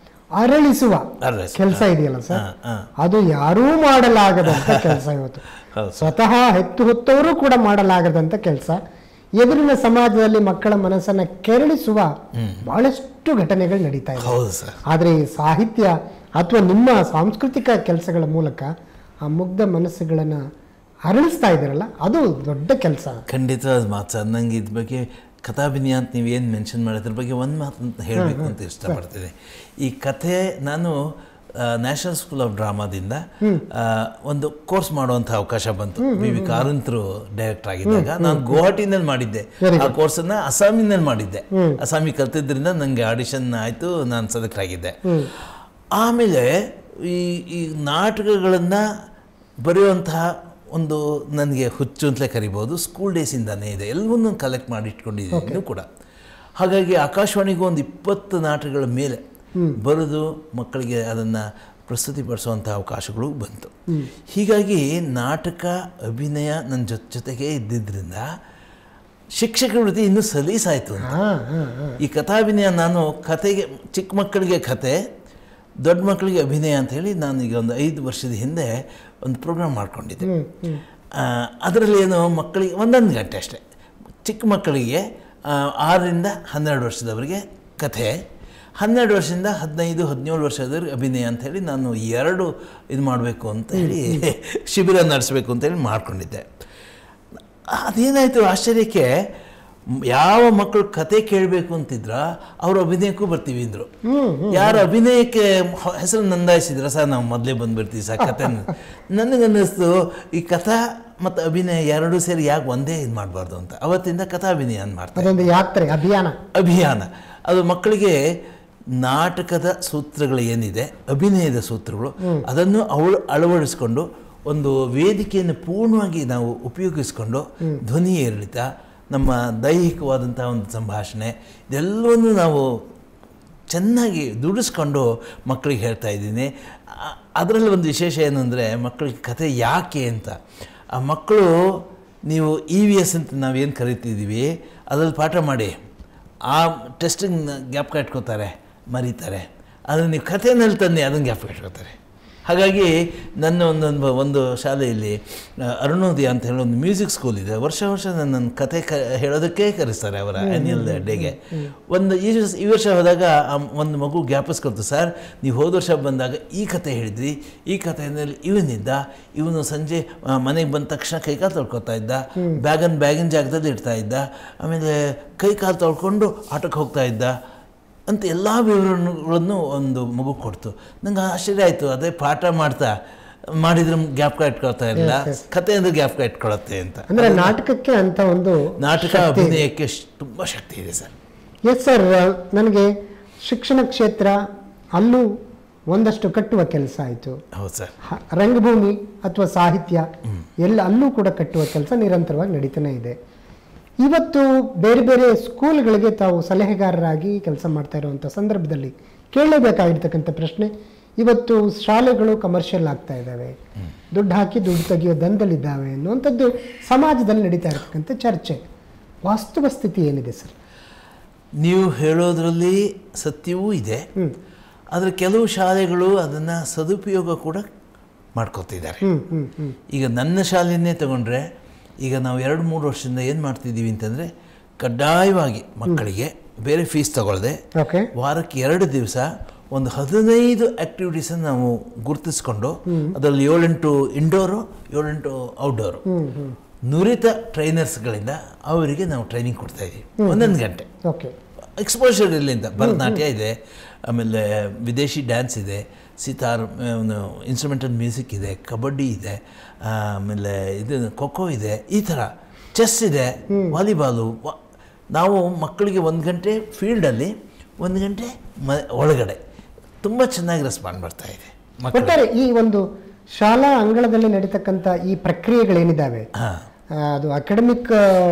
ಅರಳಿಸುವ ಅರಳಿಸುವ. ಕೆಲಸ ಇದೆಯಲ್ಲ ಸರ್ ಹಾ, ಹಾ. ಅದು ಯಾರೂ ಮಾಡಲಾಗದಂತ ಕೆಲಸ ಇವತ್ತು ಹೌದು. ಸ್ವತಃ ಹೆತ್ತು ಹೊತ್ತವರು ಕೂಡ ಮಾಡಲಾಗದಂತ ಕೆಲಸ ಎದುರಿನ ಸಮಾಜದಲ್ಲಿ ಮಕ್ಕಳ ಮನಸ್ಸನ್ನ ಕೆರಳಿಸುವ ಬಹಳಷ್ಟು ಘಟನೆಗಳು ನಡೀತಾ ಇದೆ ಹೌದು ಸರ್ ಆದರೆ ಈ ಸಾಹಿತ್ಯ ಅಥವಾ ನಿಮ್ಮ ಸಾಂಸ್ಕೃತಿಕ ಕೆಲಸಗಳ ಮೂಲಕ ಆ ಮುಗ್ಧ ಮನಸ್ಸುಗಳನ್ನು ಅರಳಿಸ್ತಾ ಇದ್ದೀರಲ್ಲ ಅದು ದೊಡ್ಡ ಕೆಲಸ ಖಂಡಿತವಾದ ಮಾತು ಸರ್ ನಂಗೆ ಇದ್ರ ಬಗ್ಗೆ ಕಥಾಭಿನಯ ಅಂತ ನೀವು ಏನು ಮೆನ್ಷನ್ ಮಾಡಿದ್ರ ಬಗ್ಗೆ ಒಂದು ಮಾತು ಅಂತ ಹೇಳಬೇಕು ಅಂತ ಇಷ್ಟಪಡ್ತೀನಿ ಈ ಕಥೆ ನಾನು ನ್ಯಾಷನಲ್ ಸ್ಕೂಲ್ ಆಫ್ ಡ್ರಾಮಾದಿಂದ ಆ, ಒಂದು ಕೋರ್ಸ್ ಮಾಡುವಂಥ ಅವಕಾಶ ಬಂತು ವಿ ವಿ ಕಾರಂತರು ಡೈರೆಕ್ಟರ್ ಆಗಿದ್ದಾಗ ನಾನು ಗುವಾಹಟಿನಲ್ಲಿ ಮಾಡಿದ್ದೆ Very ಆ ಕೋರ್ಸನ್ನು ಅಸ್ಸಾಮಿನಲ್ಲಿ ಮಾಡಿದ್ದೆ ಅಸ್ಸಾಮಿ ಕಲ್ತಿದ್ರಿಂದ ನನಗೆ ಆಡಿಷನ್ ಆಯಿತು ನಾನು ಸದಕರಾಗಿದ್ದೆ ಆಮೇಲೆ ಈ ಈ ನಾಟಕಗಳನ್ನು ಬರೆಯುವಂತಹ ಒಂದು ನನಗೆ ಹುಚ್ಚು ಅಂತಲೇ ಕರಿಬೋದು ಸ್ಕೂಲ್ ಡೇಸಿಂದಾನೇ ಇದೆ ಎಲ್ಲವನ್ನೂ ಕಲೆಕ್ಟ್ ಮಾಡಿ ಇಟ್ಕೊಂಡಿದ್ದೀನಿ ಕೂಡ ಹಾಗಾಗಿ ಆಕಾಶವಾಣಿಗೂ ಒಂದು ಇಪ್ಪತ್ತು ನಾಟಕಗಳ ಮೇಲೆ ಬರೆದು ಮಕ್ಕಳಿಗೆ ಅದನ್ನು ಪ್ರಸ್ತುತಿಪಡಿಸುವಂಥ ಅವಕಾಶಗಳು ಬಂತು ಹೀಗಾಗಿ ನಾಟಕ ಅಭಿನಯ ನನ್ನ ಜೊತೆ ಜೊತೆಗೆ ಇದ್ದಿದ್ದರಿಂದ ಶಿಕ್ಷಕರ ವೃತ್ತಿ ಇನ್ನೂ ಸಲೀಸಾಯಿತು ಅಂತ ಹಾ ಹಾ ಹಾ ಈ ಕಥಾಭಿನಯ ನಾನು ಕತೆಗೆ ಚಿಕ್ಕ ಮಕ್ಕಳಿಗೆ ಕತೆ ದೊಡ್ಡ ಮಕ್ಕಳಿಗೆ ಅಭಿನಯ ಅಂತ ಹೇಳಿ ನಾನು ಈಗ ಒಂದು ಐದು ವರ್ಷದ ಹಿಂದೆ ಒಂದು ಪ್ರೋಗ್ರಾಮ್ ಮಾಡ್ಕೊಂಡಿದ್ದೆ ಆ, ಅದರಲ್ಲಿ ಏನು ಮಕ್ಕಳಿಗೆ ಒಂದೊಂದು ಗಂಟೆ ಅಷ್ಟೇ ಚಿಕ್ಕ ಮಕ್ಕಳಿಗೆ ಆ, ಆರರಿಂದ ಹನ್ನೆರಡು ವರ್ಷದವರಿಗೆ ಕಥೆ ಹನ್ನೆರಡು ವರ್ಷದಿಂದ ಹದಿನೈದು ಹದಿನೇಳು ವರ್ಷದವ್ರಿಗೆ ಅಭಿನಯ ಅಂತ ಹೇಳಿ ನಾನು ಎರಡು ಇದು ಮಾಡಬೇಕು ಅಂತ ಹೇಳಿ ಶಿಬಿರ ನಡೆಸಬೇಕು ಅಂತ ಹೇಳಿ ಮಾಡ್ಕೊಂಡಿದ್ದೆ ಅದೇನಾಯಿತು ಆಶ್ಚರ್ಯಕ್ಕೆ ಮ್- ಯಾವ ಮಕ್ಕಳು ಕತೆ ಕೇಳಬೇಕು ಅಂತಿದ್ರ ಅವರು ಅಭಿನಯಕ್ಕೂ ಬರ್ತೀವಿ ಅಂದರು ಯಾರು ಅಭಿನಯಕ್ಕೆ ಹ- ಹೆಸರು ನೋಂದಾಯಿಸಿದ್ರ ಸರ್ ನಾವು ಮೊದಲೇ ಬಂದ್ಬಿಡ್ತೀವಿ ಸರ್ ಕತೆ ನನಗನ್ನಿಸ್ತು ಈ ಕಥಾ ಮತ್ತು ಅಭಿನಯ ಎರಡೂ ಸೇರಿ ಯಾಕೆ ಒಂದೇ ಇದು ಮಾಡಬಾರ್ದು ಅಂತ ಅವತ್ತಿಂದ ಕಥಾಭಿನಯ ಅಂತ ಮಾಡ್ತಾರೆ ಅದೊಂದು ಯಾತ್ರೆ ಅಭಿಯಾನ ಅಭಿಯಾನ ಅದು ಮಕ್ಕಳಿಗೆ ನಾಟಕದ ಸೂತ್ರಗಳು ಏನಿದೆ ಅಭಿನಯದ ಸೂತ್ರಗಳು ಅದನ್ನು ಅವಳು ಅಳವಡಿಸ್ಕೊಂಡು ಒಂದು ವೇದಿಕೆಯನ್ನು ಪೂರ್ಣವಾಗಿ ನಾವು ಉಪಯೋಗಿಸ್ಕೊಂಡು ಧ್ವನಿ ಏರಿಳಿತ ನಮ್ಮ ದೈಹಿಕವಾದಂಥ ಒಂದು ಸಂಭಾಷಣೆ ಇದೆಲ್ಲವನ್ನು ನಾವು ಚೆನ್ನಾಗಿ ದುಡಿಸ್ಕೊಂಡು ಮಕ್ಕಳಿಗೆ ಹೇಳ್ತಾ ಇದ್ದೀನಿ ಆ- ಅದರಲ್ಲಿ ಒಂದು ವಿಶೇಷ ಏನು ಅಂದರೆ ಮಕ್ಕಳಿಗೆ ಕತೆ ಯಾಕೆ ಅಂತ ಆ ಮಕ್ಕಳು ನೀವು ಇ ವಿ ಎಸ್ ಅಂತ ನಾವೇನು ಕರಿತಿದ್ದೀವಿ ಅದ್ರಲ್ಲಿ ಪಾಠ ಮಾಡಿ ಆ ಟೆಸ್ಟಿಂಗ್ ಜ್ಞಾಪಕ ಇಟ್ಕೋತಾರೆ ಮರೀತಾರೆ ಆದರೆ ನೀವು ಕಥೆನಲ್ಲಿ ತಂದು ಅದನ್ನು ಜ್ಞಾಪಕ ಇಟ್ಕೋತಾರೆ ಹಾಗಾಗಿ ನನ್ನ ಒಂದೊಂದು ಒಂದು ಶಾಲೆಯಲ್ಲಿ ಆ, ಅರುಣೋದಯ ಅಂತ ಹೇಳೋ ಒಂದು ಮ್ಯೂಸಿಕ್ ಸ್ಕೂಲ್ ಇದೆ ವರ್ಷ ವರ್ಷ ನನ್ನ ಕತೆ ಕ ಹೇಳೋದಕ್ಕೆ ಕರೆಸ್ತಾರೆ ಅವರ ಆ್ಯನ್ಯಲ್ ಡೇಗೆ ಒಂದು ಈ ವರ್ಷ ಈ ವರ್ಷ ಹೋದಾಗ ಆ ಒಂದು ಮಗು ಜ್ಞಾಪಿಸ್ಕೊಳ್ತು ಸರ್ ನೀವು ಹೋದ ವರ್ಷ ಬಂದಾಗ ಈ ಕತೆ ಹೇಳಿದ್ರಿ ಈ ಕಥೆಯಲ್ಲಿ ಇವನಿದ್ದ ಇವನು ಸಂಜೆ ಆ, ಮನೆಗೆ ಬಂದ ತಕ್ಷಣ ಕೈಕಾಲು ತೊಳ್ಕೊತಾ ಇದ್ದ ಬ್ಯಾಗನ್ ಬ್ಯಾಗಿನ ಜಾಗದಲ್ಲಿ ಇಡ್ತಾ ಇದ್ದ ಆಮೇಲೆ ಕೈ ಕಾಲು ತೊಳ್ಕೊಂಡು ಆಟಕ್ಕೆ ಹೋಗ್ತಾ ಇದ್ದ ಅಂತ ಎಲ್ಲ ವಿವರಣೆಗಳನ್ನು ಒಂದು ಮಗು ಕೊಡ್ತು ನಂಗೆ ಆಶ್ಚರ್ಯ ಆಯಿತು ಅದೇ ಪಾಠ ಮಾಡ್ತಾ ಮಾಡಿದ್ರೆ ಜ್ಞಾಪಕ ಇಟ್ಕೊಳ್ತಾ ಇಲ್ಲ ಕತೆ ಅಂದ್ರೆ ಜ್ಞಾಪಕ ಇಟ್ಕೊಳತ್ತೆ ಅಂತ ಅಂದ್ರೆ ನಾಟಕಕ್ಕೆ ಅಂತ ಒಂದು ನಾಟಕ ಅಭಿನಯಕ್ಕೆ ಶ್- ತುಂಬ ಶಕ್ತಿ ಇದೆ ಸರ್ ಎಸ್ ಸರ್ ನನಗೆ ಶಿಕ್ಷಣ ಕ್ಷೇತ್ರ ಅಲ್ಲೂ ಒಂದಷ್ಟು ಕಟ್ಟುವ ಕೆಲಸ ಆಯಿತು ಹೌದು ಸರ್ ಹ- ರಂಗಭೂಮಿ ಅಥವಾ ಸಾಹಿತ್ಯ ಎಲ್ಲ ಅಲ್ಲೂ ಕೂಡ ಕಟ್ಟುವ ಕೆಲಸ ನಿರಂತರವಾಗಿ ನಡೀತಾನೆ ಇದೆ ಇವತ್ತು ಬೇರೆ ಬೇರೆ ಸ್ಕೂಲ್ಗಳಿಗೆ ತಾವು ಸಲಹೆಗಾರರಾಗಿ ಕೆಲಸ ಮಾಡ್ತಾ ಇರುವಂಥ ಸಂದರ್ಭದಲ್ಲಿ ಕೇಳಲೇಬೇಕಾಗಿರ್ತಕ್ಕಂಥ ಪ್ರಶ್ನೆ ಇವತ್ತು ಶಾಲೆಗಳು ಕಮರ್ಷಿಯಲ್ ಆಗ್ತಾ ಇದ್ದಾವೆ ದುಡ್ಡು ಹಾಕಿ ದುಡ್ಡು ತೆಗೆಯೋ ದಂಧಲಿದ್ದಾವೆ ಅನ್ನುವಂಥದ್ದು ಸಮಾಜದಲ್ಲಿ ನಡೀತಾ ಇರತಕ್ಕಂಥ ಚರ್ಚೆ ವಾಸ್ತವ ಸ್ಥಿತಿ ಏನಿದೆ ಸರ್ ನೀವು ಹೇಳೋದ್ರಲ್ಲಿ ಸತ್ಯವೂ ಇದೆ ಆದರೆ ಕೆಲವು ಶಾಲೆಗಳು ಅದನ್ನು ಸದುಪಯೋಗ ಕೂಡ ಮಾಡ್ಕೋತಿದ್ದಾರೆ ಹ್ಮ್ ಹ್ಮ್ ಹ್ಮ್ ಈಗ ನನ್ನ ಶಾಲೆಯನ್ನೇ ತಗೊಂಡ್ರೆ ಈಗ ನಾವು ಎರಡು ಮೂರು ವರ್ಷದಿಂದ ಏನು ಮಾಡ್ತಿದ್ದೀವಿ ಅಂತಂದರೆ ಕಡ್ಡಾಯವಾಗಿ ಮಕ್ಕಳಿಗೆ ಬೇರೆ ಫೀಸ್ ತಗೊಳ್ಳದೆ ಓಕೆ ವಾರಕ್ಕೆ ಎರಡು ದಿವಸ ಒಂದು ಹದಿನೈದು ಆ್ಯಕ್ಟಿವಿಟೀಸನ್ನು ನಾವು ಗುರುತಿಸ್ಕೊಂಡು ಅದರಲ್ಲಿ ಏಳೆಂಟು ಇಂಡೋರು ಏಳೆಂಟು ಔಟ್ಡೋರು ನುರಿತ ಟ್ರೈನರ್ಸ್ಗಳಿಂದ ಅವರಿಗೆ ನಾವು ಟ್ರೈನಿಂಗ್ ಕೊಡ್ತಾ ಇದ್ದೀವಿ ಒಂದೊಂದು ಗಂಟೆ ಓಕೆ ಎಕ್ಸ್ಪೋಷರ್ ಇಲ್ಲಿಂದ ಭರತನಾಟ್ಯ ಇದೆ ಆಮೇಲೆ ವಿದೇಶಿ ಡ್ಯಾನ್ಸ್ ಇದೆ ಸಿತಾರ್ ಇನ್ಸ್ಟ್ರೂಮೆಂಟಲ್ ಮ್ಯೂಸಿಕ್ ಇದೆ ಕಬಡ್ಡಿ ಇದೆ ಆಮೇಲೆ ಇದು ಖೋಖೋ ಇದೆ ಈ ಥರ ಚೆಸ್ ಇದೆ ವಾಲಿಬಾಲು ವ- ನಾವು ಮಕ್ಕಳಿಗೆ ಒಂದು ಗಂಟೆ ಫೀಲ್ಡಲ್ಲಿ ಒಂದು ಗಂಟೆ ಮ ಒಳಗಡೆ ತುಂಬ ಚೆನ್ನಾಗಿ ರೆಸ್ಪಾಂಡ್ ಬರ್ತಾ ಇದೆ ಮಕ್ಕಳು ಒಟ್ಟಾರೆ ಈ ಒಂದು ಶಾಲಾ ಅಂಗಳದಲ್ಲಿ ನಡೀತಕ್ಕಂಥ ಈ ಪ್ರಕ್ರಿಯೆಗಳೇನಿದ್ದಾವೆ ಹಾಂ ಆ, ಅದು ಅಕಾಡೆಮಿಕ್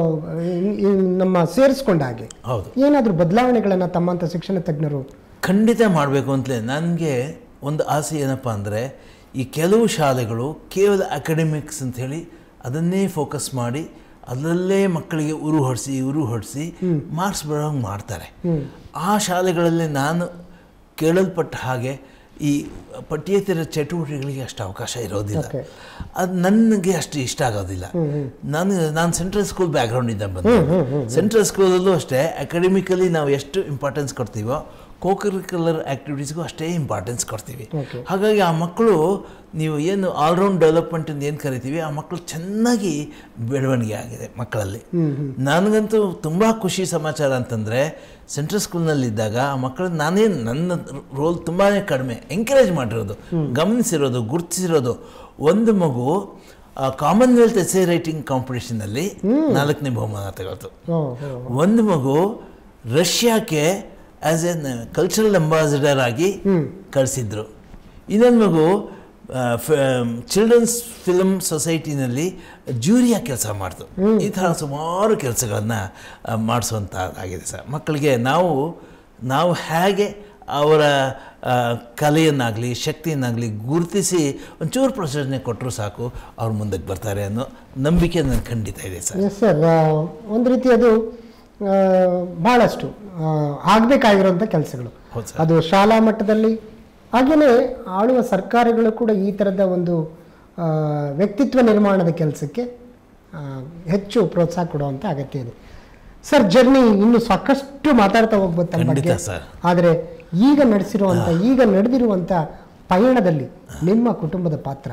ನಮ್ಮ ಸೇರಿಸ್ಕೊಂಡ ಹಾಗೆ ಹೌದು ಏನಾದರೂ ಬದಲಾವಣೆಗಳನ್ನು ತಮ್ಮಂಥ ಶಿಕ್ಷಣ ತಜ್ಞರು ಖಂಡಿತ ಮಾಡಬೇಕು ಅಂತಲೇ ನನಗೆ ಒಂದು ಆಸೆ ಏನಪ್ಪ ಅಂದರೆ ಈ ಕೆಲವು ಶಾಲೆಗಳು ಕೇವಲ ಅಕಾಡೆಮಿಕ್ಸ್ ಅಂಥೇಳಿ ಅದನ್ನೇ ಫೋಕಸ್ ಮಾಡಿ ಅದರಲ್ಲೇ ಮಕ್ಕಳಿಗೆ ಉರು ಹೊಡಿಸಿ ಉರು ಹೊಡಿಸಿ ಮಾರ್ಕ್ಸ್ ಬರೋಂಗೆ ಮಾಡ್ತಾರೆ ಆ ಶಾಲೆಗಳಲ್ಲಿ ನಾನು ಕೇಳಲ್ಪಟ್ಟ ಹಾಗೆ ಈ ಪಠ್ಯೇತರ ಚಟುವಟಿಕೆಗಳಿಗೆ ಅಷ್ಟು ಅವಕಾಶ ಇರೋದಿಲ್ಲ Okay. ಅದು ನನಗೆ ಅಷ್ಟು ಇಷ್ಟ ಆಗೋದಿಲ್ಲ ನಾನು ನಾನು ಸೆಂಟ್ರಲ್ ಸ್ಕೂಲ್ ಬ್ಯಾಕ್ಗ್ರೌಂಡಿಂದ ಬಂದೆ ಸೆಂಟ್ರಲ್ ಸ್ಕೂಲಲ್ಲೂ ಅಷ್ಟೇ ಅಕಾಡೆಮಿಕಲಿ ನಾವು ಎಷ್ಟು ಇಂಪಾರ್ಟೆನ್ಸ್ ಕೊಡ್ತೀವೋ ಕೋಕರಿಕ್ಯುಲರ್ ಆ್ಯಕ್ಟಿವಿಟೀಸ್ಗೂ ಅಷ್ಟೇ ಇಂಪಾರ್ಟೆನ್ಸ್ ಕೊಡ್ತೀವಿ Okay. ಹಾಗಾಗಿ ಆ ಮಕ್ಕಳು ನೀವು ಏನು ಆಲ್ರೌಂಡ್ ಡೆವಲಪ್ಮೆಂಟ್ ಅಂತ ಏನು ಕರಿತೀವಿ ಆ ಮಕ್ಕಳು ಚೆನ್ನಾಗಿ ಬೆಳವಣಿಗೆ ಆಗಿದೆ ಮಕ್ಕಳಲ್ಲಿ ನನಗಂತೂ ತುಂಬ ಖುಷಿ ಸಮಾಚಾರ ಅಂತಂದರೆ ಸೆಂಟ್ರಲ್ ಸ್ಕೂಲ್ನಲ್ಲಿದ್ದಾಗ ಆ ಮಕ್ಕಳು ನಾನೇ ನನ್ನ ರೋಲ್ ತುಂಬಾ ಕಡಿಮೆ ಎಂಕರೇಜ್ ಮಾಡಿರೋದು ಗಮನಿಸಿರೋದು ಗುರುತಿಸಿರೋದು ಒಂದು ಮಗು ಕಾಮನ್ವೆಲ್ತ್ ಎಸೆ ರೈಟಿಂಗ್ ಕಾಂಪಿಟೇಷನಲ್ಲಿ ನಾಲ್ಕನೇ ಬಹುಮಾನ ತಗೊಳ್ತು ಓ ಓ ಒಂದು ಮಗು ರಷ್ಯಾಕ್ಕೆ ಆ್ಯಸ್ ಎನ್ ಕಲ್ಚರಲ್ ಅಂಬಾಸಿಡರ್ ಆಗಿ ಕಳಿಸಿದ್ರು ಇನ್ನೊಂದು ಮಗು ಚಿಲ್ಡ್ರನ್ಸ್ ಫಿಲ್ಮ್ ಸೊಸೈಟಿನಲ್ಲಿ ಜೂರಿಯಾಗಿ ಕೆಲಸ ಮಾಡ್ತು ಈ ಥರ ಸುಮಾರು ಕೆಲಸಗಳನ್ನು ಮಾಡಿಸುವಂಥದ್ದಾಗಿದೆ ಸರ್ ಮಕ್ಕಳಿಗೆ ನಾವು ನಾವು ಹೇಗೆ ಅವರ ಆ, ಕಲೆಯನ್ನಾಗಲಿ ಶಕ್ತಿಯನ್ನಾಗಲಿ ಗುರುತಿಸಿ ಒಂಚೂರು ಪ್ರಚೋದನೆ ಕೊಟ್ಟರು ಸಾಕು ಅವ್ರು ಮುಂದಕ್ಕೆ ಬರ್ತಾರೆ ಅನ್ನೋ ನಂಬಿಕೆ ನನಗೆ ಖಂಡಿತ ಇದೆ ಸರ್ ಎಸ್ ಸರ್ ಒಂದು ರೀತಿ ಅದು ಆ, ಬಹಳಷ್ಟು ಆಗಬೇಕಾಗಿರುವಂಥ ಕೆಲಸಗಳು ಹೌದು ಸರ್ ಅದು ಶಾಲಾ ಮಟ್ಟದಲ್ಲಿ ಹಾಗೆಯೇ ಆಳುವ ಸರ್ಕಾರಗಳು ಕೂಡ ಈ ಥರದ ಒಂದು ಆ, ವ್ಯಕ್ತಿತ್ವ ನಿರ್ಮಾಣದ ಕೆಲಸಕ್ಕೆ ಆ, ಹೆಚ್ಚು ಪ್ರೋತ್ಸಾಹ ಕೊಡುವಂಥ ಅಗತ್ಯ ಇದೆ ಸರ್ ಜರ್ನಿ ಇನ್ನು ಸಾಕಷ್ಟು ಮಾತಾಡ್ತಾ ಹೋಗ್ಬೋದು ತಮ್ಮ ಖಂಡಿತ ಬಗ್ಗೆ ಸರ್. ಆದರೆ ಈಗ ನಡೆಸಿರುವಂಥ ಈಗ ನಡೆದಿರುವಂಥ ಪಯಣದಲ್ಲಿ ನಿಮ್ಮ ಕುಟುಂಬದ ಪಾತ್ರ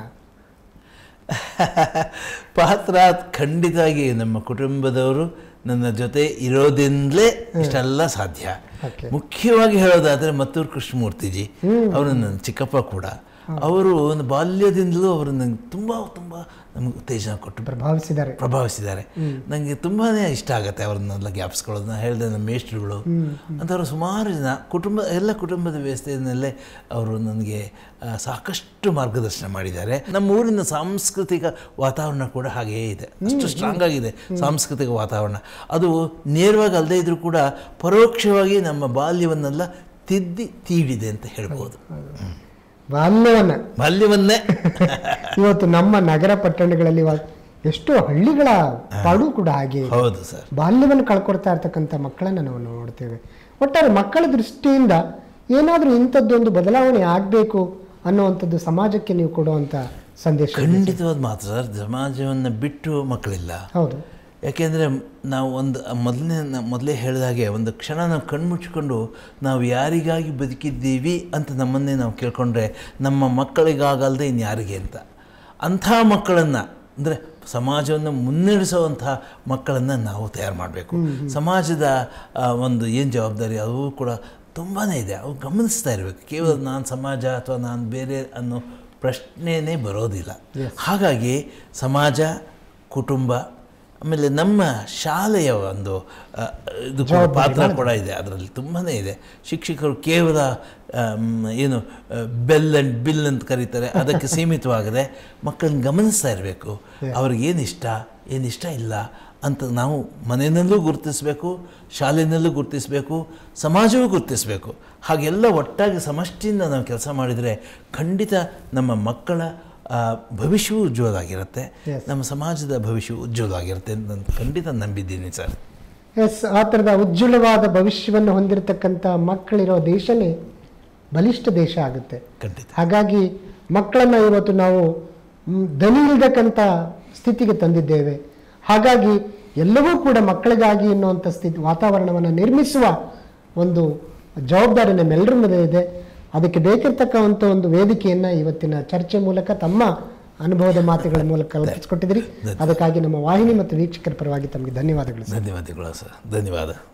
ಪಾತ್ರ ಖಂಡಿತವಾಗಿ ನಮ್ಮ ಕುಟುಂಬದವರು ನನ್ನ ಜೊತೆ ಇರೋದಿಂದಲೇ ಇಷ್ಟೆಲ್ಲ ಸಾಧ್ಯ Okay. ಮುಖ್ಯವಾಗಿ ಹೇಳೋದಾದರೆ ಮತ್ತೂರು ಕೃಷ್ಣಮೂರ್ತಿಜಿ ಅವರು ನನ್ನ ಚಿಕ್ಕಪ್ಪ ಕೂಡ ಅವರು ಒಂದು ಬಾಲ್ಯದಿಂದಲೂ ಅವರು ನಂಗೆ ತುಂಬ ತುಂಬ ನಮಗೆ ಉತ್ತೇಜನ ಕೊಟ್ಟು ಪ್ರಭಾವಿಸಿದ್ದಾರೆ ಪ್ರಭಾವಿಸಿದ್ದಾರೆ ನನಗೆ ತುಂಬಾ ಇಷ್ಟ ಆಗುತ್ತೆ ಅವ್ರನ್ನೆಲ್ಲ ಜ್ಞಾಪಿಸ್ಕೊಳ್ಳೋದು ನಾನು ಹೇಳಿದೆ ನಮ್ಮ ಮೇಷ್ಟ್ರುಗಳು ಅಂಥವ್ರು ಸುಮಾರು ಜನ ಕುಟುಂಬ ಎಲ್ಲ ಕುಟುಂಬದ ವ್ಯವಸ್ಥೆಯಲ್ಲೇ ಅವರು ನನಗೆ ಆ, ಸಾಕಷ್ಟು ಮಾರ್ಗದರ್ಶನ ಮಾಡಿದ್ದಾರೆ ನಮ್ಮ ಊರಿನ ಸಾಂಸ್ಕೃತಿಕ ವಾತಾವರಣ ಕೂಡ ಹಾಗೆಯೇ ಇದೆ ಅಷ್ಟು ಸ್ಟ್ರಾಂಗ್ ಆಗಿದೆ ಸಾಂಸ್ಕೃತಿಕ ವಾತಾವರಣ ಅದು ನೇರವಾಗಿ ಅಲ್ಲದೇ ಇದ್ರೂ ಕೂಡ ಪರೋಕ್ಷವಾಗಿ ನಮ್ಮ ಬಾಲ್ಯವನ್ನೆಲ್ಲ ತಿದ್ದಿ ತೀಡಿದೆ ಅಂತ ಹೇಳ್ಬೋದು ಬಾಲ್ಯವನ್ನ ಬಾಲ್ಯವನ್ನೇ ಇವತ್ತು ನಮ್ಮ ನಗರ ಪಟ್ಟಣಗಳಲ್ಲಿ ಇವಾಗ ಎಷ್ಟೋ ಹಳ್ಳಿಗಳ ಪಾಡು ಕೂಡ ಹಾಗೆ ಇದೆ. ಹೌದು ಸರ್ ಬಾಲ್ಯವನ್ನು ಕಳ್ಕೊಡ್ತಾ ಇರ್ತಕ್ಕಂಥ ಮಕ್ಕಳನ್ನ ನಾವು ನೋಡ್ತೇವೆ ಒಟ್ಟಾರೆ ಮಕ್ಕಳ ದೃಷ್ಟಿಯಿಂದ ಏನಾದರೂ ಇಂಥದ್ದೊಂದು ಬದಲಾವಣೆ ಆಗಬೇಕು ಅನ್ನುವಂಥದ್ದು ಸಮಾಜಕ್ಕೆ ನೀವು ಕೊಡುವಂಥ ಸಂದೇಶ ಖಂಡಿತವಾದ ಮಾತು ಸರ್ ಸಮಾಜವನ್ನು ಬಿಟ್ಟು ಮಕ್ಕಳಿಲ್ಲ ಹೌದು ಯಾಕೆಂದರೆ ನಾವು ಒಂದು ಮೊದಲನೇ ಮೊದಲೇ ಹೇಳಿದಾಗೆ ಒಂದು ಕ್ಷಣ ನಾವು ಕಣ್ಮುಚ್ಕೊಂಡು ನಾವು ಯಾರಿಗಾಗಿ ಬದುಕಿದ್ದೀವಿ ಅಂತ ನಮ್ಮನ್ನೇ ನಾವು ಕೇಳ್ಕೊಂಡ್ರೆ ನಮ್ಮ ಮಕ್ಕಳಿಗಾಗಲ್ದೆ ಇನ್ಯಾರಿಗೆ ಅಂತ ಅಂಥ ಮಕ್ಕಳನ್ನು ಅಂದರೆ ಸಮಾಜವನ್ನು ಮುನ್ನಡೆಸುವಂಥ ಮಕ್ಕಳನ್ನು ನಾವು ತಯಾರು ಮಾಡಬೇಕು ಸಮಾಜದ ಆ, ಒಂದು ಏನು ಜವಾಬ್ದಾರಿ ಅದು ಕೂಡ ತುಂಬಾ ಇದೆ ಅವು ಗಮನಿಸ್ತಾ ಇರಬೇಕು ಕೇವಲ ನಾನು ಸಮಾಜ ಅಥವಾ ನಾನು ಬೇರೆ ಅನ್ನೋ ಪ್ರಶ್ನೆನೇ ಬರೋದಿಲ್ಲ ಹಾಗಾಗಿ ಸಮಾಜ ಕುಟುಂಬ ಆಮೇಲೆ ನಮ್ಮ ಶಾಲೆಯ ಒಂದು ಆ, ಇದು ಕೂಡ ಪಾತ್ರ ಕೂಡ ಇದೆ ಅದರಲ್ಲಿ ತುಂಬಾ ಇದೆ ಶಿಕ್ಷಕರು ಕೇವಲ ಆಮ್, ಏನು ಬೆಲ್ ಆ್ಯಂಡ್ ಬಿಲ್ ಅಂತ ಕರೀತಾರೆ ಅದಕ್ಕೆ ಸೀಮಿತವಾಗದೆ ಮಕ್ಕಳನ್ನ ಗಮನಿಸ್ತಾ ಇರಬೇಕು ಅವ್ರಿಗೆ ಏನು ಇಷ್ಟ ಏನು ಇಷ್ಟ ಇಲ್ಲ ಅಂತ ನಾವು ಮನೆಯಲ್ಲೂ ಗುರುತಿಸಬೇಕು ಶಾಲೆಯಲ್ಲೂ ಗುರುತಿಸಬೇಕು ಸಮಾಜವೂ ಗುರುತಿಸಬೇಕು ಹಾಗೆಲ್ಲ ಒಟ್ಟಾಗಿ ಸಮಷ್ಟಿಯಿಂದ ನಾವು ಕೆಲಸ ಮಾಡಿದರೆ ಖಂಡಿತ ನಮ್ಮ ಮಕ್ಕಳ ಆ, ಭವಿಷ್ಯವೂ ಉಜ್ವಲ ಆಗಿರುತ್ತೆ ನಮ್ಮ ಸಮಾಜದ ಭವಿಷ್ಯವು ಉಜ್ವಲ ಆಗಿರುತ್ತೆ ಅಂತ ನಾನು ಖಂಡಿತ ನಂಬಿದ್ದೀನಿ ಸರ್ ಎಸ್ ಆ ಥರದ ಉಜ್ವಲವಾದ ಭವಿಷ್ಯವನ್ನು ಹೊಂದಿರತಕ್ಕಂಥ ಮಕ್ಕಳಿರೋ ದೇಶನೇ ಬಲಿಷ್ಠ ದೇಶ ಆಗುತ್ತೆ ಖಂಡಿತ ಹಾಗಾಗಿ ಮಕ್ಕಳನ್ನು ಇವತ್ತು ನಾವು ಮ್, ದನಿ ಇಲ್ದಕ್ಕಂಥ ಸ್ಥಿತಿಗೆ ತಂದಿದ್ದೇವೆ ಹಾಗಾಗಿ ಎಲ್ಲವೂ ಕೂಡ ಮಕ್ಕಳಿಗಾಗಿ ಎನ್ನುವಂಥ ಸ್ಥಿತಿ ವಾತಾವರಣವನ್ನು ನಿರ್ಮಿಸುವ ಒಂದು ಜವಾಬ್ದಾರಿ ನಮ್ಮೆಲ್ಲರ ಮೇಲೆ ಇದೆ ಅದಕ್ಕೆ ಬೇಕಿರ್ತಕ್ಕಂಥ ಒಂದು ವೇದಿಕೆಯನ್ನು ಇವತ್ತಿನ ಚರ್ಚೆ ಮೂಲಕ ತಮ್ಮ ಅನುಭವದ ಮಾತುಗಳ ಮೂಲಕ ಕಲ್ಪಿಸಿಕೊಟ್ಟಿದ್ದೀರಿ ಅದಕ್ಕಾಗಿ ನಮ್ಮ ವಾಹಿನಿ ಮತ್ತು ವೀಕ್ಷಕರ ಪರವಾಗಿ ತಮಗೆ ಧನ್ಯವಾದಗಳು ಸರ್ ಧನ್ಯವಾದಗಳು ಸರ್ ಧನ್ಯವಾದ